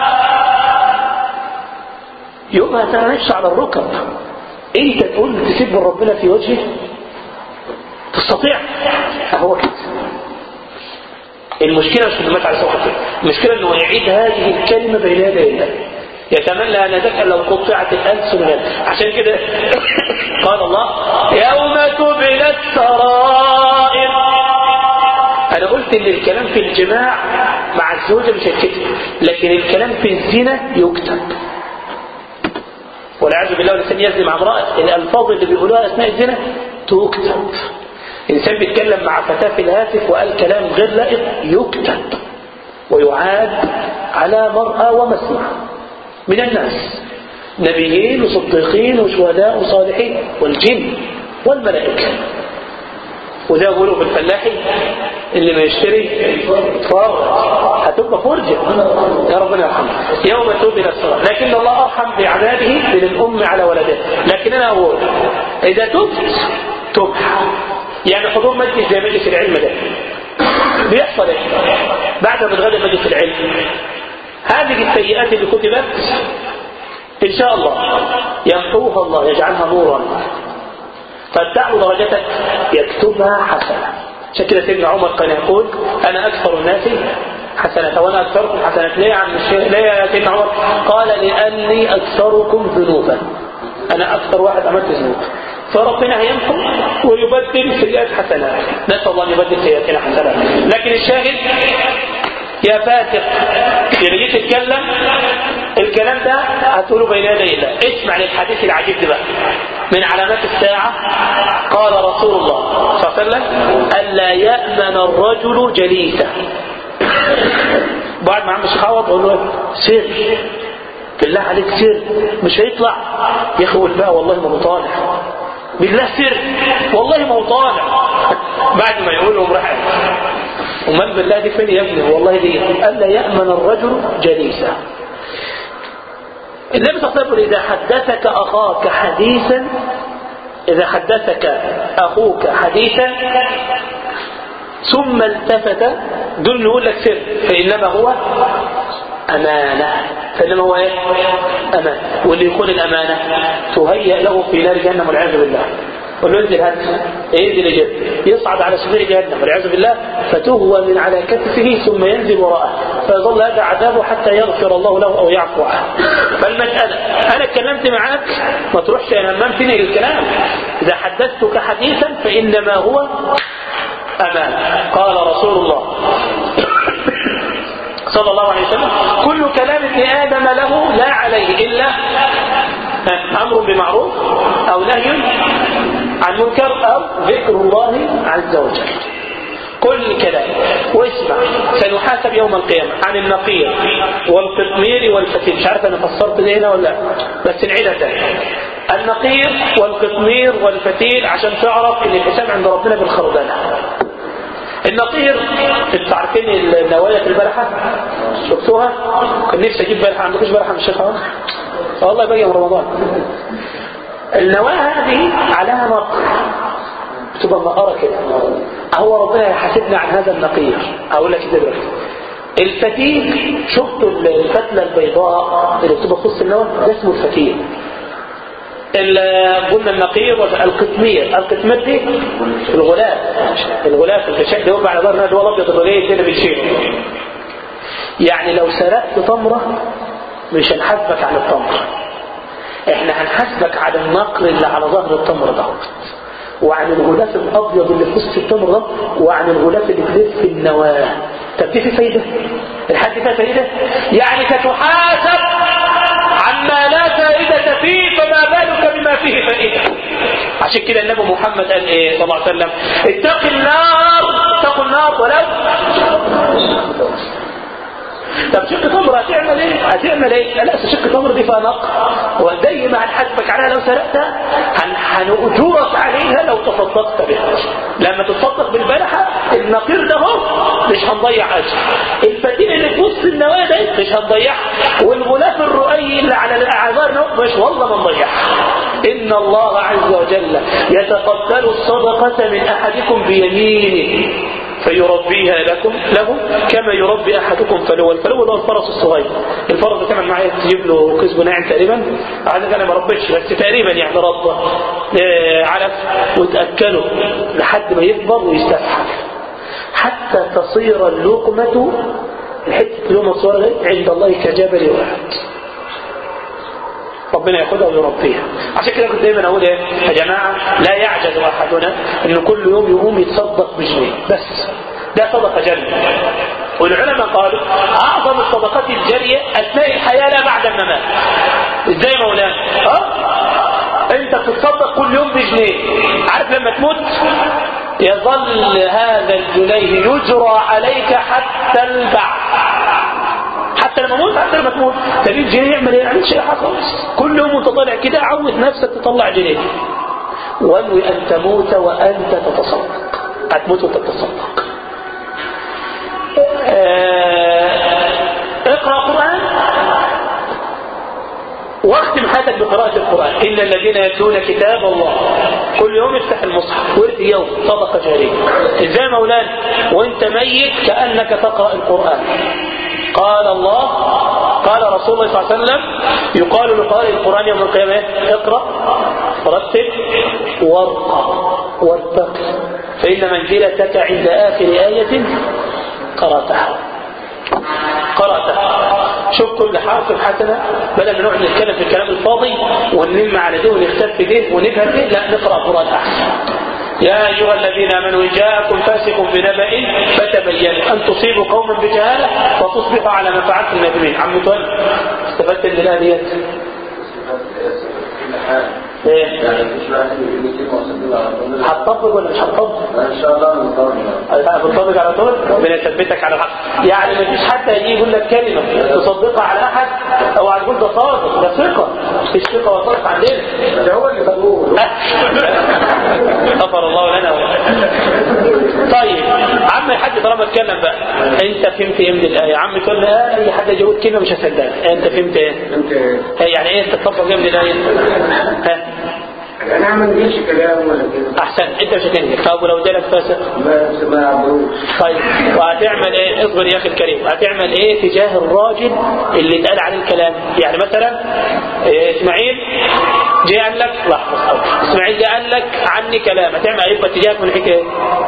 يومها ترى نفسه على الركب انت تقول تسيب ربنا في وجهه تستطيع هو كده المشكلة مش في المات على سوق المشكلة انه يعيد هذه الكلمة بين يدي الله يتمنى ان ذكر لو قطعت الالسن عشان كده قال الله يوم تبلى السرائر انا قلت ان الكلام في الجماع مع الزوجة مش هيتكتب لكن الكلام في الزنا يكتب والعياذ بالله الانسان يزني مع امراه الالفاظ اللي بيقولوها اثناء الزنا تكتب انسان بيتكلم مع فتاه في الهاتف وقال كلام غير لائق يكتب ويعاد على مرأى ومسمع من الناس نبيين وصديقين وشهداء وصالحين والجن والملائكة وده بيقولوا بالفلاحي اللي ما يشتري فرج هتبقى فرجة يا ربنا يرحمه يوم توب الى الصلاة لكن الله ارحم بعذابه من الام على ولدها لكن انا اقول اذا تبت تبت يعني حضور مجلس زي مجلس العلم ده بيحصل ايه بعد ما بتغادر مجلس العلم هذه السيئات اللي كتبت ان شاء الله يمحوها الله يجعلها نورا فتعلو درجتك يكتبها حسنة عشان كده سيدنا عمر كان يقول أنا أكثر الناس حسنة وأنا أكثركم حسنات ليه يا عم الشيخ ليه يا سيدنا عمر قال لأني أكثركم ذنوبا أنا أكثر واحد عملت ذنوب فربنا هيمحو ويبدل سيئات حسنات نسأل الله أن يبدل سيئاتنا حسنات لكن الشاهد يا فاسق اللي جيت تتكلم الكلام ده هتقوله بين يدي الله اسمع للحديث العجيب ده بقى من علامات الساعة قال رسول الله صلى الله عليه وسلم ألا يأمن الرجل جليسه بعد ما عم الشخاوة تقول له سر بالله عليك سر مش هيطلع يخول بقى والله ما هو طالع بالله سر والله ما هو طالع بعد ما يقول لهم راح ومن بالله دي فين يا ابني والله دي ألا يأمن الرجل جليسه النبي صلى الله عليه وسلم إذا حدثك أخاك حديثا إذا حدثك أخوك حديثا ثم التفت دول نقول لك سر فإنما هو أمانة فإنما هو إيه؟ أمانة واللي يكون الأمانة تهيأ له في نار جهنم والعياذ بالله قل له انزل هات ينزل يجد يصعد على سبيل جهنم والعياذ بالله فتهوى من على كتفه ثم ينزل وراءه فيظل هذا عذابه حتى يغفر الله له او يعفو عنه فالمسألة انا اتكلمت معاك ما تروحش هممتني للكلام اذا حدثتك حديثا فانما هو امان قال رسول الله صلى الله عليه وسلم كل كلام ابن آدم له لا عليه إلا أمر بمعروف أو نهي عن منكر أو ذكر الله عز وجل كل كلام واسمع سنحاسب يوم القيامة عن النقير والقطمير والفتيل مش عارف أنا فسرت ده هنا ولا لا بس نعيدها تاني النقير والقطمير والفتيل عشان تعرف ان الحساب عند ربنا بالخردانة النقير انتوا عارفين النوايا في البلحة شفتوها كان نفسي اجيب بلحة عندكوش بلحة من الشيخ والله باقي من رمضان النواة هذه عليها نقر بتبقى مقرة كده هو ربنا يحاسبنا عن هذا النقير اقول لك كده دلوقتي الفتيل شفتوا الفتلة البيضاء اللي بتبقى في وسط النواة ده اسمه الفتيل قلنا النقير والقطمير القطمير دي الغلاف الغلاف الفشاء ده يوقع على ظهرنا اللي هو الابيض الرغيف كده بالشيء يعني لو سرقت تمره مش هنحاسبك على التمر احنا هنحاسبك على النقر اللي على ظهر التمر ده وعن الغلاف الابيض اللي في وسط التمر ده وعن الغلاف اللي بيلف في النواه طب دي في فايده الحد فيها فايده يعني ستحاسب عما لا فائدة فيه فما بالك بما فيه فائدة عشان كده النبي محمد قال ايه صلى الله عليه وسلم اتق النار اتقوا النار ولو طب شق تمر هتعمل ايه هتعمل ايه لا شق تمر دي فيها نقر ودايما هنحاسبك عليها لو سرقتها هنأجرك عليها لو تصدقت بها لما تتصدق بالبلحة النقير ده هو مش هنضيع اجر الفتيل اللي في وسط النواه ده مش هنضيعها والغلاف الرؤي اللي على الاعذار ده مش والله ما نضيعها ان الله عز وجل يتقبل الصدقة من احدكم بيمينه فيربيها لكم له كما يربي احدكم فلو الفلو اللي هو الفرس الصغير الفرس ده كمان معايا تجيب له كسب ناعم تقريبا عادة انا ما ربيتش بس تقريبا يعني ربه آه علف وتاكله لحد ما يكبر ويستفحل حتى تصير اللقمه الحته اللقمه الصغيره عند الله كجبل واحد ربنا ياخدها ويربيها عشان كده كنت دايما اقول ايه يا جماعه لا يعجز احدنا ان كل يوم يقوم يتصدق بجنيه بس ده صدقه جاريه والعلماء قالوا اعظم الصدقات الجاريه اثناء الحياه لا بعد الممات ازاي يا مولانا اه انت بتتصدق كل يوم بجنيه عارف لما تموت يظل هذا الجنيه يجرى عليك حتى البعث حتى لما موت حتى لما تموت تجيب جنيه يعمل ايه؟ يعمل شيء خالص كل يوم وانت طالع كده عود نفسك تطلع جنيه وانوي ان تموت وانت تتصدق هتموت وانت تتصدق اقرا قران واختم حياتك بقراءة القرآن إن الذين يتلون كتاب الله كل يوم افتح المصحف ورد يوم صدقة جارية ازاي مولانا وانت ميت كأنك تقرأ القرآن قال الله قال رسول الله صلى الله عليه وسلم يقال لقارئ القرآن يوم القيامة اقرأ رتب وارقى وارتقي فإن منزلتك عند آخر آية قرأتها قرأتها شوف كل حرف حسنة بدل ما نقعد نتكلم في الكلام الفاضي وننم على ده ونختف ده ونبهر ده لا نقرأ قرآن أحسن يا أيها الذين آمنوا إن جاءكم فاسق بنبأ فتبينوا أن تصيبوا قوما بجهالة فتصبحوا على ما فعلتم نادمين عم متولي استفدت من الآية ديت ايه هتطبق ولا مش هتطبق؟ ان شاء الله نطبق هتطبق على طول ربنا يثبتك على الحق يعني ما فيش حد هيجي يقول لك كلمه تصدقها على احد او هتقول ده صادق ده ثقه مفيش ثقه وصدق عندنا ده هو اللي بقول غفر الله لنا طيب عم الحاج طالما اتكلم بقى انت فهمت ايه من الايه عم تقول لي آه اي حد يقول كلمه مش هصدقك انت فهمت ايه انت يعني ايه انت تطبق ايه من الايه ها انا ما عنديش كلام ولا كده احسن انت مش هتنجح طب ولو جالك فاسق ما ما عملوش طيب وهتعمل ايه اصبر يا اخي الكريم هتعمل ايه تجاه الراجل اللي اتقال عليه الكلام يعني مثلا إيه، اسماعيل جه قال لك لحظه اسماعيل جه قال لك عني كلام هتعمل ايه يبقى اتجاهك من الحكايه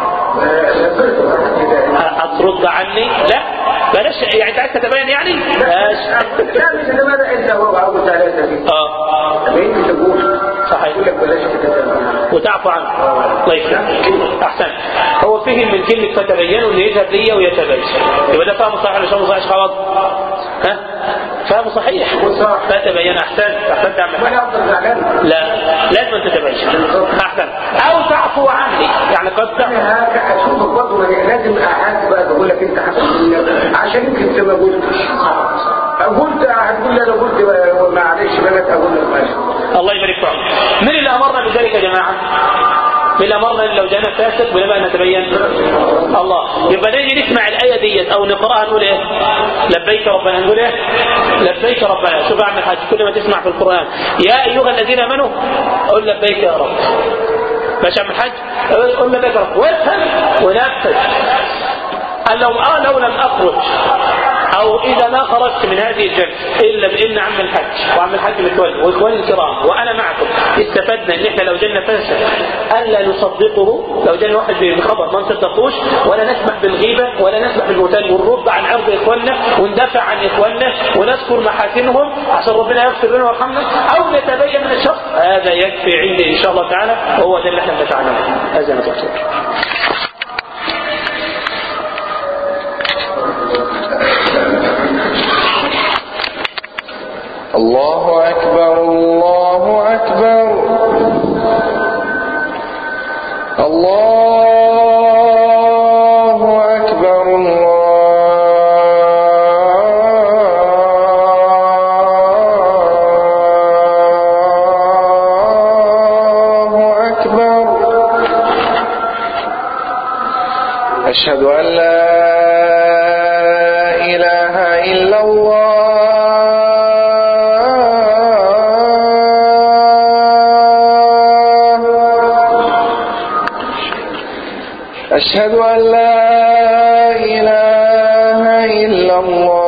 هترد عني لا بلاش يعني انت عايز تتبين يعني ماشي لا مش انا ما انت هو عاوز ثلاثه دي اه بقيت تقول صحيح يقول لك بلاش تتكلم وتعفو عنه طيب احسن هو فهم من كلمه فتبينوا اللي يذهب ليا ويتبين يبقى ده فهم صحيح ولا فهم صحيح غلط ها فهم صحيح فتبين احسن احسنت يا عم وانا افضل زعلان لا لازم أن تتبين احسن او تعفو عني يعني قد تعفو انا اشوفك برضه لازم احاسب بقى بقول لك انت حسب عشان يمكن انت ما قلتش قلت هتقول لي انا قلت معلش بقى اقول لك ماشي الله يبارك في عمرك من اللي امرنا بذلك يا جماعه من اللي امرنا ان لو جانا فاسق بنبقى ان نتبين الله يبقى نيجي نسمع الايه ديت او نقراها نقول ايه لبيك ربنا نقول ايه لبيك ربنا شوف اعمل حاجه كل ما تسمع في القران يا ايها الذين امنوا قل لبيك يا رب ماشي اعمل حاجه قل لبيك يا رب وافهم ونفذ قال لو اه لو لم اخرج او اذا ما خرجت من هذه الجلسه الا بان عم الحج وعم الحج متولي واخواني الكرام وانا معكم استفدنا ان احنا لو جالنا فاسق الا نصدقه لو جالنا واحد بخبر ما نصدقوش ولا نسمح بالغيبه ولا نسمح بالبهتان ونرد عن عرض اخواننا وندافع عن اخواننا ونذكر محاسنهم عشان ربنا يغفر لنا ويرحمنا او نتبين من الشخص هذا يكفي عندي ان شاء الله تعالى وهو ده اللي احنا بنتعلمه هذا ما تقصد الله أكبر الله أكبر الله أكبر الله أكبر أشهد أن لا إله إلا الله أشهد أن لا إله إلا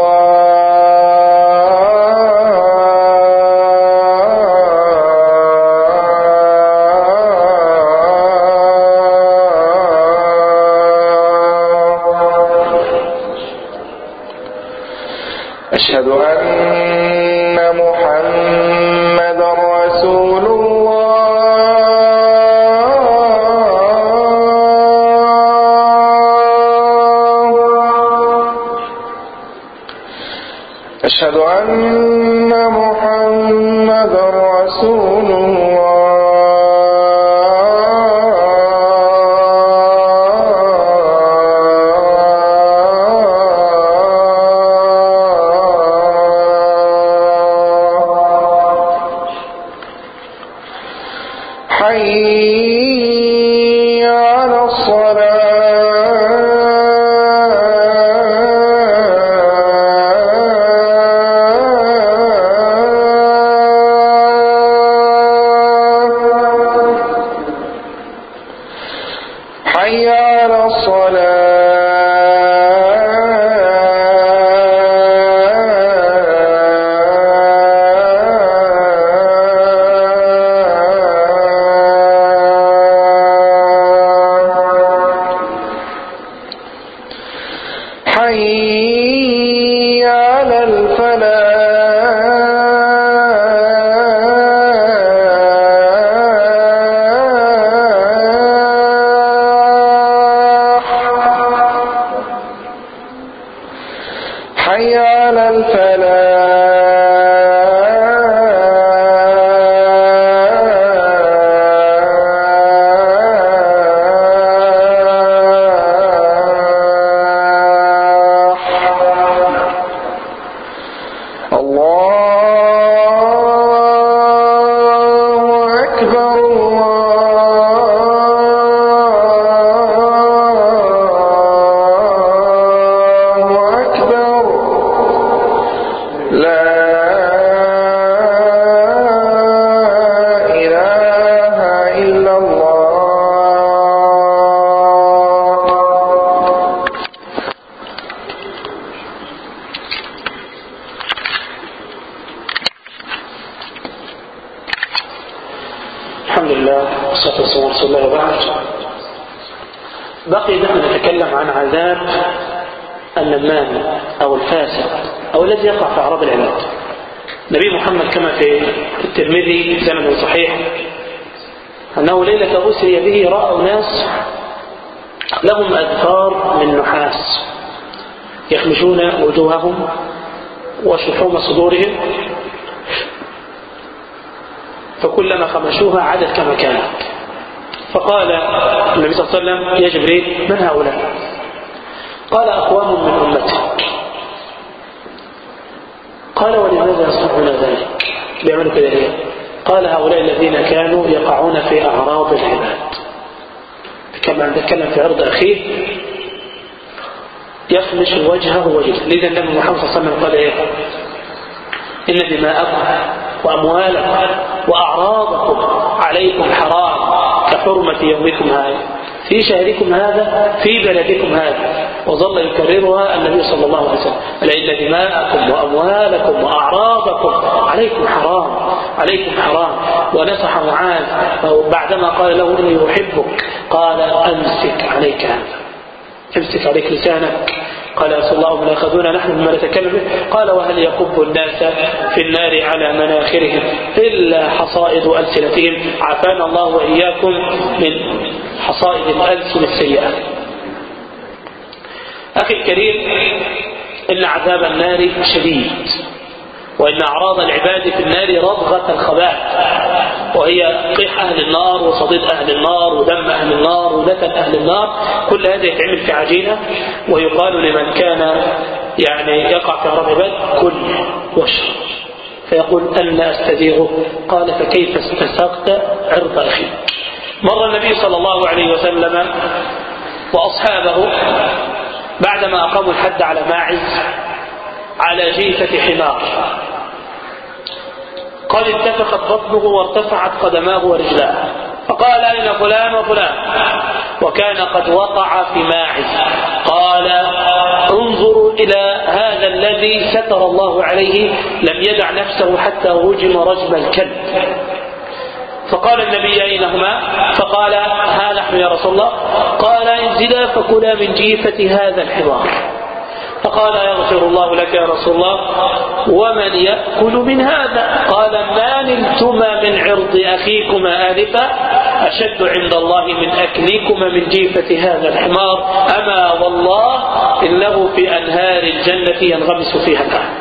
الله أشهد أن محمد رسول الله أشهد أن محمد رسول الله حي على الصلاة حي على الصلاة حي على الفلاح حي على الفلاح الله أكبر الله أكبر والصلاة والسلام على رسول الله وبعد بقي نحن نتكلم عن عذاب النمام أو الفاسق أو الذي يقع في أعراض العباد نبي محمد كما في الترمذي سند صحيح أنه ليلة أسري به رأوا ناس لهم أذفار من نحاس يخمشون وجوههم وشحوم صدورهم فكلما خمشوها عادت كما كانت فقال النبي صلى الله عليه وسلم يا جبريل من هؤلاء قال أقوام من أمتك قال ولماذا يصنعون ذلك بيعملوا كده ليه قال هؤلاء الذين كانوا يقعون في أعراض العباد كما نتكلم في عرض أخيه يخمش وجهه وجهه لذا النبي محمد صلى الله عليه وسلم قال ايه إن دماءكم وأموالكم وأعراضكم عليكم حرام كحرمة يومكم هذا في شهركم هذا في بلدكم هذا وظل يكررها النبي صلى الله عليه وسلم لأن دماءكم وأموالكم وأعراضكم عليكم حرام عليكم حرام ونصح معاذ بعدما قال له إني أحبك قال أمسك عليك هذا امسك عليك لسانك قال رسول الله هم ياخذون نحن مما نتكلم به قال وهل يكب الناس في النار على مناخرهم إلا حصائد ألسنتهم عافانا الله وإياكم من حصائد الألسن السيئة أخي الكريم إن عذاب النار شديد وإن أعراض العباد في النار رضغة الخبائث وهي قيح أهل النار وصديد أهل النار ودم أهل النار ولتن أهل النار كل هذا يتعمل في عجينة ويقال لمن كان يعني يقع في أعراض العباد كل واشرب فيقول أن أستديره قال فكيف استسقت عرض أخي مر النبي صلى الله عليه وسلم وأصحابه بعدما أقاموا الحد على ماعز على جيفة حمار قد اتفقت بطنه وارتفعت قدماه ورجلاه فقال أين فلان وفلان وكان قد وقع في ماعز قال انظروا إلى هذا الذي ستر الله عليه لم يدع نفسه حتى رجم رجم الكلب فقال النبي أين هما فقال ها نحن يا رسول الله قال انزلا فكلا من جيفة هذا الحمار فقال يغفر الله لك يا رسول الله ومن يأكل من هذا قال ما نلتما من عرض أخيكما آنفا أشد عند الله من أكلكما من جيفة هذا الحمار أما والله إنه في أنهار الجنة ينغمس فيها الآن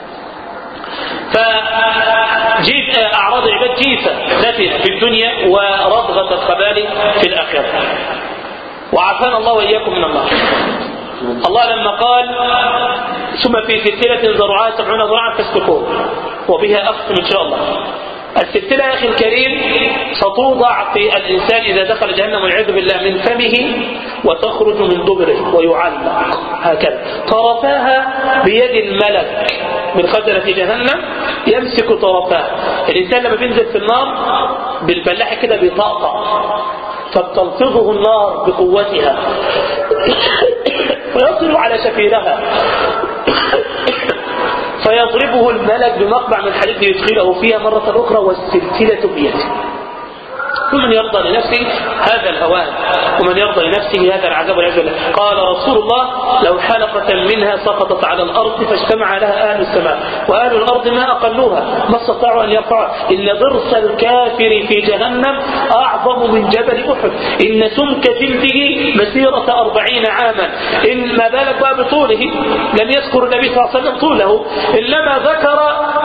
فجيف أعراض العباد جيفة نتنة في الدنيا ورضغة الخبال في الآخرة وعافانا الله وإياكم من النار الله لما قال ثم في سلسلة ذرعها سبعون ذراعا فاسلكوه وبها أختم إن شاء الله السلسلة يا أخي الكريم ستوضع في الإنسان إذا دخل جهنم والعياذ بالله من فمه وتخرج من دبره ويعلق هكذا طرفاها بيد الملك من خزنة جهنم يمسك طرفاها الإنسان لما بينزل في النار بالفلاح كده بيطقطق فبتلفظه النار بقوتها فيصل على شفيرها فيضربه الملك بمقبع من حديد ليدخله فيها مرة أخرى والسلسلة بيده ومن يرضى لنفسه هذا الهوان ومن يرضى لنفسه هذا العذاب والعياذ بالله قال رسول الله لو حلقة منها سقطت على الأرض فاجتمع لها أهل السماء وأهل الأرض ما أقلوها ما استطاعوا أن يرفعوا إن ضرس الكافر في جهنم أعظم من جبل أحد إن سمك جلده مسيرة أربعين عاما إن ما بالك بقى بطوله لم يذكر النبي صلى الله عليه وسلم طوله إنما ذكر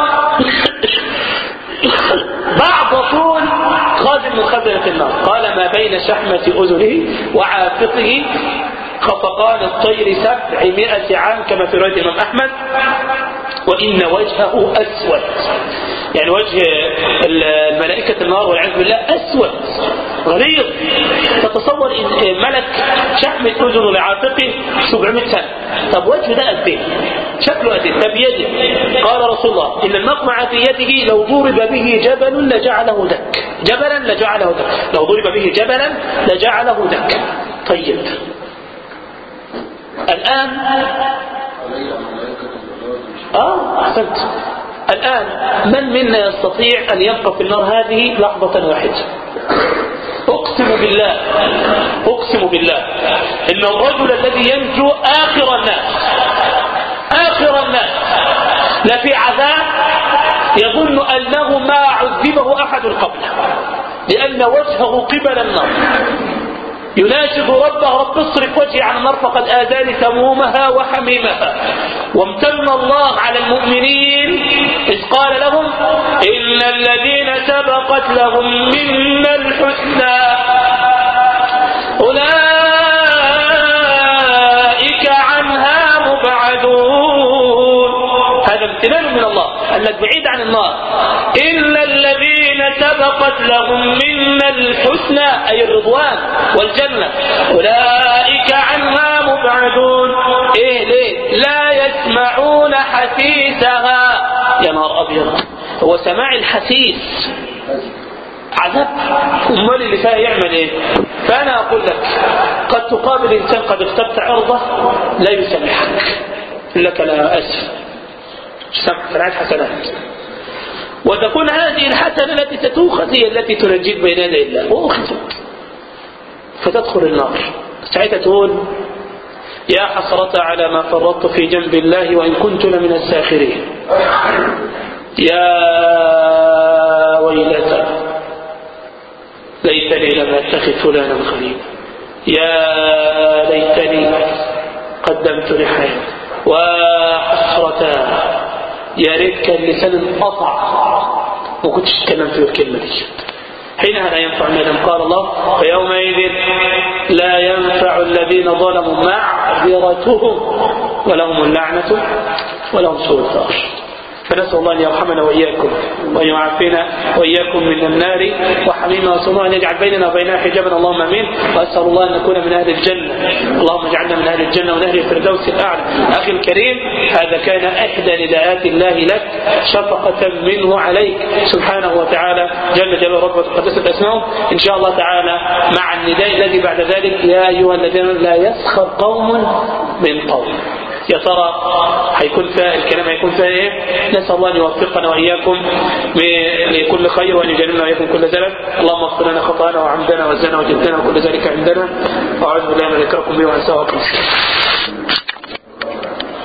بعض طول خادم من خزنة النار قال ما بين شحمة أذنه وعاتقه خفقان الطير سبعمائة عام كما في رواية الإمام أحمد وإن وجهه أسود يعني وجه الملائكة النار والعياذ بالله أسود غليظ فتصور إن ملك شحمة أذنه لعاتقه 700 سنة طب وجهه ده قد ايه؟ شكله قد ايه؟ طب يده قال رسول الله إن المقمع في يده لو ضرب به جبل لجعله دك جبلا لجعله دك لو ضرب به جبلا لجعله دك طيب الآن آه أحسنت الآن من منا يستطيع أن يبقى في النار هذه لحظة واحدة اقسم بالله اقسم بالله ان الرجل الذي ينجو اخر الناس اخر الناس لفي عذاب يظن انه ما عذبه احد قبله لان وجهه قبل النار يناشد ربه رب اصرف وجهي عن النار فقد آذاني سمومها وحميمها وامتن الله على المؤمنين إذ قال لهم إن الذين سبقت لهم منا الحسنى أولئك عنها مبعدون هذا امتنان من الله أنك بعيد عن النار إلا الذين سبقت لهم منا الحسنى أي الرضوان والجنة أولئك عنها مبعدون إيه ليه لا يسمعون حسيسها يا نار أبيض هو سماع الحسيس عذاب امال اللي فيها يعمل ايه فانا اقول لك قد تقابل انسان قد اخترت عرضه لا يسامحك يقول لك لا اسف سامحك سمعت حسنات وتكون هذه الحسنة التي ستؤخذ هي التي تنجيك بين يدي الله وأخذت فتدخل النار ساعتها تقول يا حسرة على ما فرطت في جنب الله وإن كنت لمن الساخرين يا ويلتى ليتني لم اتخذ فلانا خليلا يا ليتني قدمت لحياتي وحسرتا يا ريت كان لسان انقطع ما كنتش اتكلمت بالكلمه دي حينها لا ينفع الندم قال الله فيومئذ لا ينفع الذين ظلموا معذرتهم ولهم اللعنة ولهم سوء الدار فنسأل الله أن يرحمنا وإياكم وأن يعافينا وإياكم من النار وحميمها وسموها أن يجعل بيننا وبينها حجابا اللهم أمين وأسأل الله أن نكون من أهل الجنة اللهم اجعلنا من أهل الجنة ومن أهل الفردوس الأعلى أخي الكريم هذا كان إحدى نداءات الله لك شفقة منه عليك سبحانه وتعالى جل جلاله رب وتقدست أسماؤه إن شاء الله تعالى مع النداء الذي بعد ذلك يا أيها الذين لا يسخر قوم من قوم يا ترى هيكون فيها الكلام هيكون فيها ايه نسال الله ان يوفقنا واياكم لكل خير وان يجنبنا واياكم كل ذلك اللهم اغفر لنا خطانا وعمدنا وزنا وجدنا وكل ذلك عندنا واعوذ بالله من ذكركم به وانساه